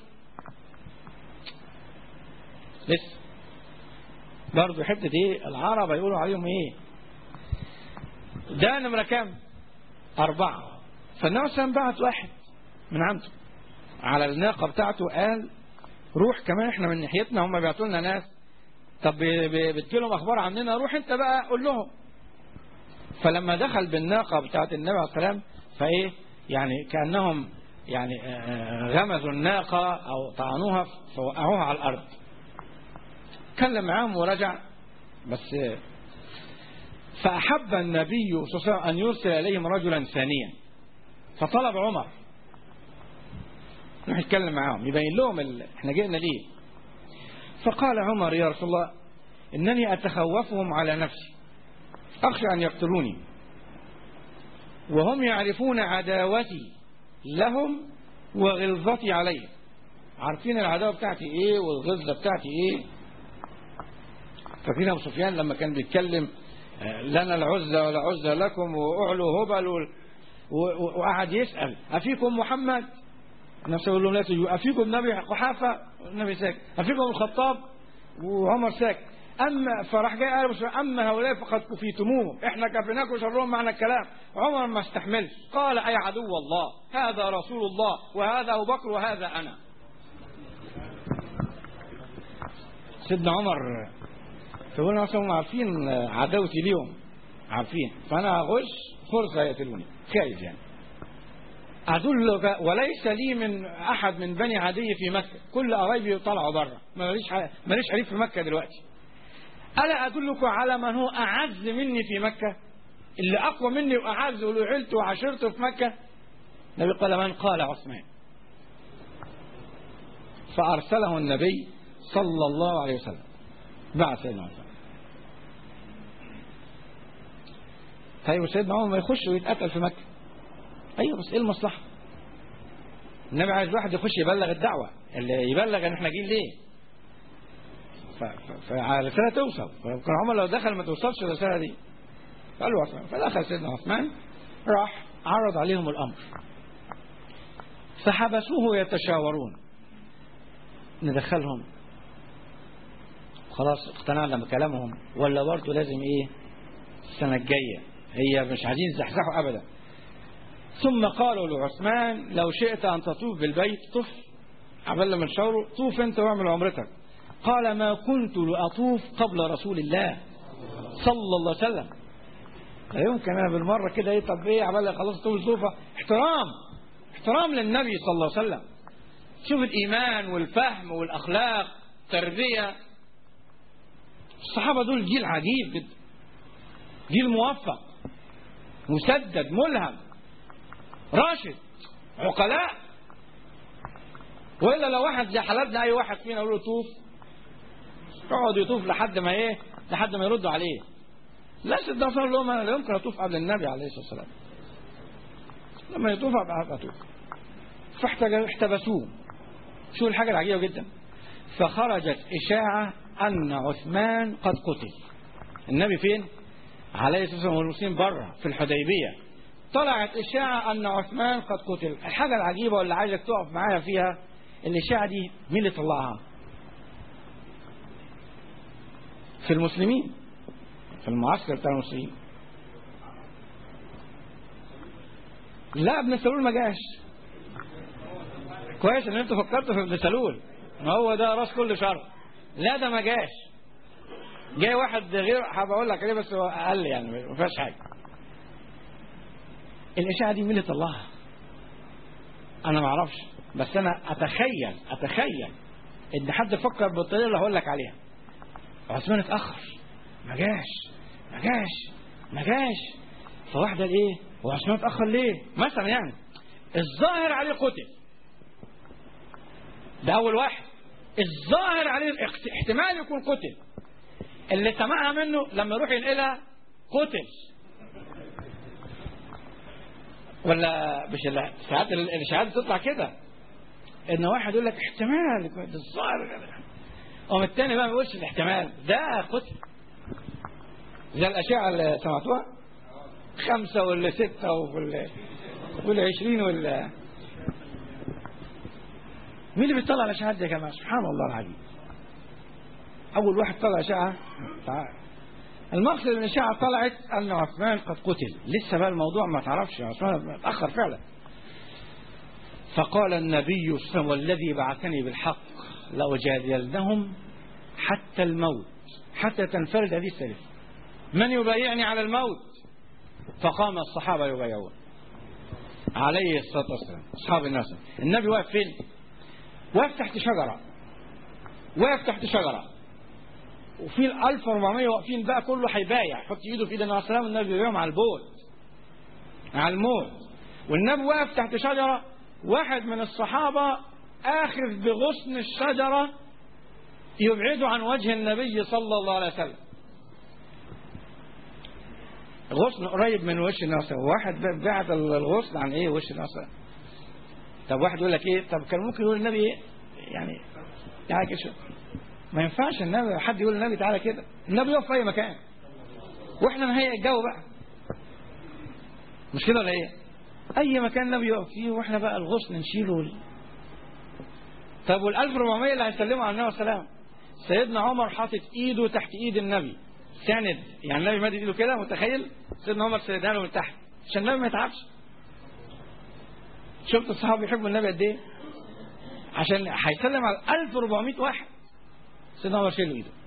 لسه برضه حتة ايه العرب يقولوا عليهم ايه ده نمرة كام أربعة فالنبي صلى الله عليه وسلم بعت واحد من عنده على الناقة بتاعته قال روح كمان احنا من ناحيتنا هم بيعطوا لنا ناس طب بتجيلهم اخبار عننا روح انت بقى قول لهم فلما دخل بالناقة بتاعت النبي عليه السلام فايه يعني كأنهم يعني غمزوا الناقة او طعنوها فوقعوها على الارض كلم معاهم ورجع بس فأحب النبي صلى الله عليه وسلم أن يرسل إليهم رجلا ثانيا فطلب عمر نروح نتكلم معاهم يبين لهم ال... احنا جئنا ليه فقال عمر يا رسول الله انني اتخوفهم على نفسي اخشى ان يقتلوني وهم يعرفون عداوتي لهم وغلظتي عليهم عارفين العداوه بتاعتي ايه والغلظه بتاعتي ايه فاكرين ابو سفيان لما كان بيتكلم لنا العزة ولا عزة لكم واعلوا هبل وقعد يسأل أفيكم محمد النبي يقول لهم لا تجوا أفيكم النبي قحافة النبي ساكت أفيكم الخطاب وعمر ساكت أما فراح جاي قال أما هؤلاء فقد كفيتموهم إحنا كفيناكم شرهم معنى الكلام عمر ما استحملش قال أي عدو الله هذا رسول الله وهذا أبو بكر وهذا أنا سيدنا عمر فقلنا مثلا عارفين عداوتي ليهم عارفين فأنا هغش فرصة يقتلوني خايف يعني أدلك وليس لي من أحد من بني عدي في مكة كل قرايبي طلعوا بره ماليش ماليش حريف في مكة دلوقتي ألا أدلك على من هو أعز مني في مكة اللي أقوى مني وأعز وله عيلته وعشيرته في مكة النبي قال من قال عثمان فأرسله النبي صلى الله عليه وسلم بعد سيدنا عثمان طيب سيدنا عمر ما يخش ويتقتل في مكة ايوه بس ايه المصلحه النبي عايز واحد يخش يبلغ الدعوه اللي يبلغ ان احنا جايين ليه فالرساله توصل فكان عمر لو دخل ما توصلش الرساله دي قال له عثمان فدخل سيدنا عثمان راح عرض عليهم الامر فحبسوه يتشاورون ندخلهم خلاص اقتنعنا بكلامهم ولا برضه لازم ايه السنه الجايه هي مش عايزين يزحزحوا ابدا ثم قالوا لعثمان لو شئت أن تطوف بالبيت طف عبال من شاوروا طوف أنت واعمل عمرتك قال ما كنت لأطوف قبل رسول الله صلى الله عليه وسلم لا يمكن انا بالمره كده ايه طب ايه عبال خلاص طول صوفه احترام احترام للنبي صلى الله عليه وسلم شوف الايمان والفهم والاخلاق تربيه الصحابه دول جيل عجيب جدا جيل موفق مسدد ملهم راشد عقلاء والا لو واحد زي حالاتنا اي واحد فينا يقول له طوف يقعد يطوف لحد ما ايه لحد ما يردوا عليه لا سيدنا عمر له ما لا يمكن اطوف قبل النبي عليه الصلاه والسلام لما يطوف ابقى اطوف فاحتبسوه شو الحاجه العجيبه جدا فخرجت اشاعه ان عثمان قد قتل النبي فين عليه الصلاه والسلام والمسلمين بره في الحديبيه طلعت اشاعه ان عثمان قد قتل الحاجه العجيبه واللي عايزك تقف معايا فيها الاشاعه دي مين اللي طلعها في المسلمين في المعسكر بتاع المسلمين لا ابن سلول ما جاش كويس ان انت فكرت في ابن سلول ما هو ده راس كل شر لا ده ما جاش جاي واحد غير هبقول لك عليه بس هو اقل يعني ما فيهاش حاجه الاشاعه دي مين اللي طلعها انا ما اعرفش بس انا اتخيل اتخيل ان حد فكر بالطريقه اللي هقول لك عليها عثمان اتاخر ما جاش ما جاش ما جاش فواحده ايه هو عثمان اتاخر ليه مثلا يعني الظاهر عليه قتل ده اول واحد الظاهر عليه احتمال يكون قتل اللي سمعها منه لما يروح ينقلها قتل ولا مش لا ساعات الاشاعات بتطلع كده ان واحد يقول لك احتمال يكون ده الظاهر كده قام التاني بقى ما يقولش الاحتمال ده قتل زي الاشعه اللي سمعتوها خمسه ولا سته ولا والعشرين ولا مين اللي بيطلع الاشعاعات دي يا جماعه سبحان الله العظيم اول واحد طلع اشعه المقصد ان الاشاعه طلعت ان عثمان قد قتل لسه بقى الموضوع ما تعرفش عثمان اتاخر فعلا فقال النبي صلى الله عليه وسلم والذي بعثني بالحق لاجادلنهم حتى الموت حتى تنفرد هذه السلف من يبايعني على الموت فقام الصحابه يبايعون عليه الصلاه والسلام اصحاب الناس النبي واقف فين واقف تحت شجره واقف تحت شجره وفي ال 1400 واقفين بقى كله هيبايع يحط ايده في ايد النبي عليه السلام النبي بيبايعهم على الموت على الموت والنبي واقف تحت شجره واحد من الصحابه اخذ بغصن الشجره يبعده عن وجه النبي صلى الله عليه وسلم غصن قريب من وش الناس واحد بعد الغصن عن ايه وش الناس طب واحد يقول لك ايه طب كان ممكن يقول النبي ايه يعني يعني كده ما ينفعش النبي حد يقول النبي تعالى كده النبي يقف في اي مكان واحنا نهيئ الجو بقى مش كده ولا ايه اي مكان النبي يقف فيه واحنا بقى الغصن نشيله طب وال 1400 اللي هيسلموا على النبي والسلام سيدنا عمر حاطط ايده تحت ايد النبي ساند يعني النبي مادد ايده كده متخيل سيدنا عمر سندها له من تحت عشان النبي ما يتعبش شفت الصحابه بيحبوا النبي قد ايه عشان هيسلم على 1400 واحد سيدنا عمر شيل ايده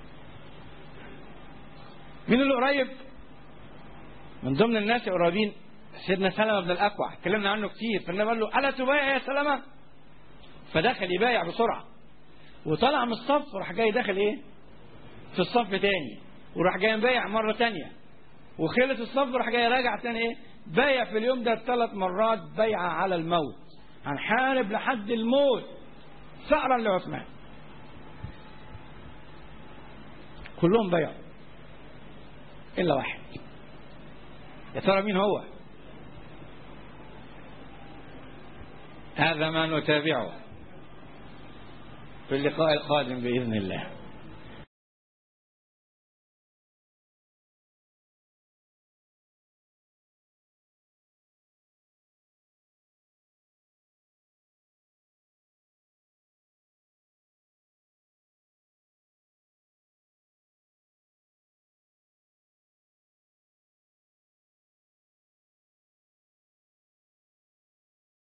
مين اللي قريب من ضمن الناس القريبين سيدنا سلمة بن الأكوع اتكلمنا عنه كتير فالنبي قال له ألا تبايع يا سلمة فدخل يبايع بسرعة وطلع من الصف وراح جاي داخل ايه في الصف تاني وراح جاي مبايع مرة تانية وخلص الصف وراح جاي راجع تاني ايه بايع في اليوم ده ثلاث مرات بيعة على الموت هنحارب لحد الموت ثأرا لعثمان كلهم بيعوا إلا واحد يا ترى مين هو هذا ما نتابعه في اللقاء القادم بإذن الله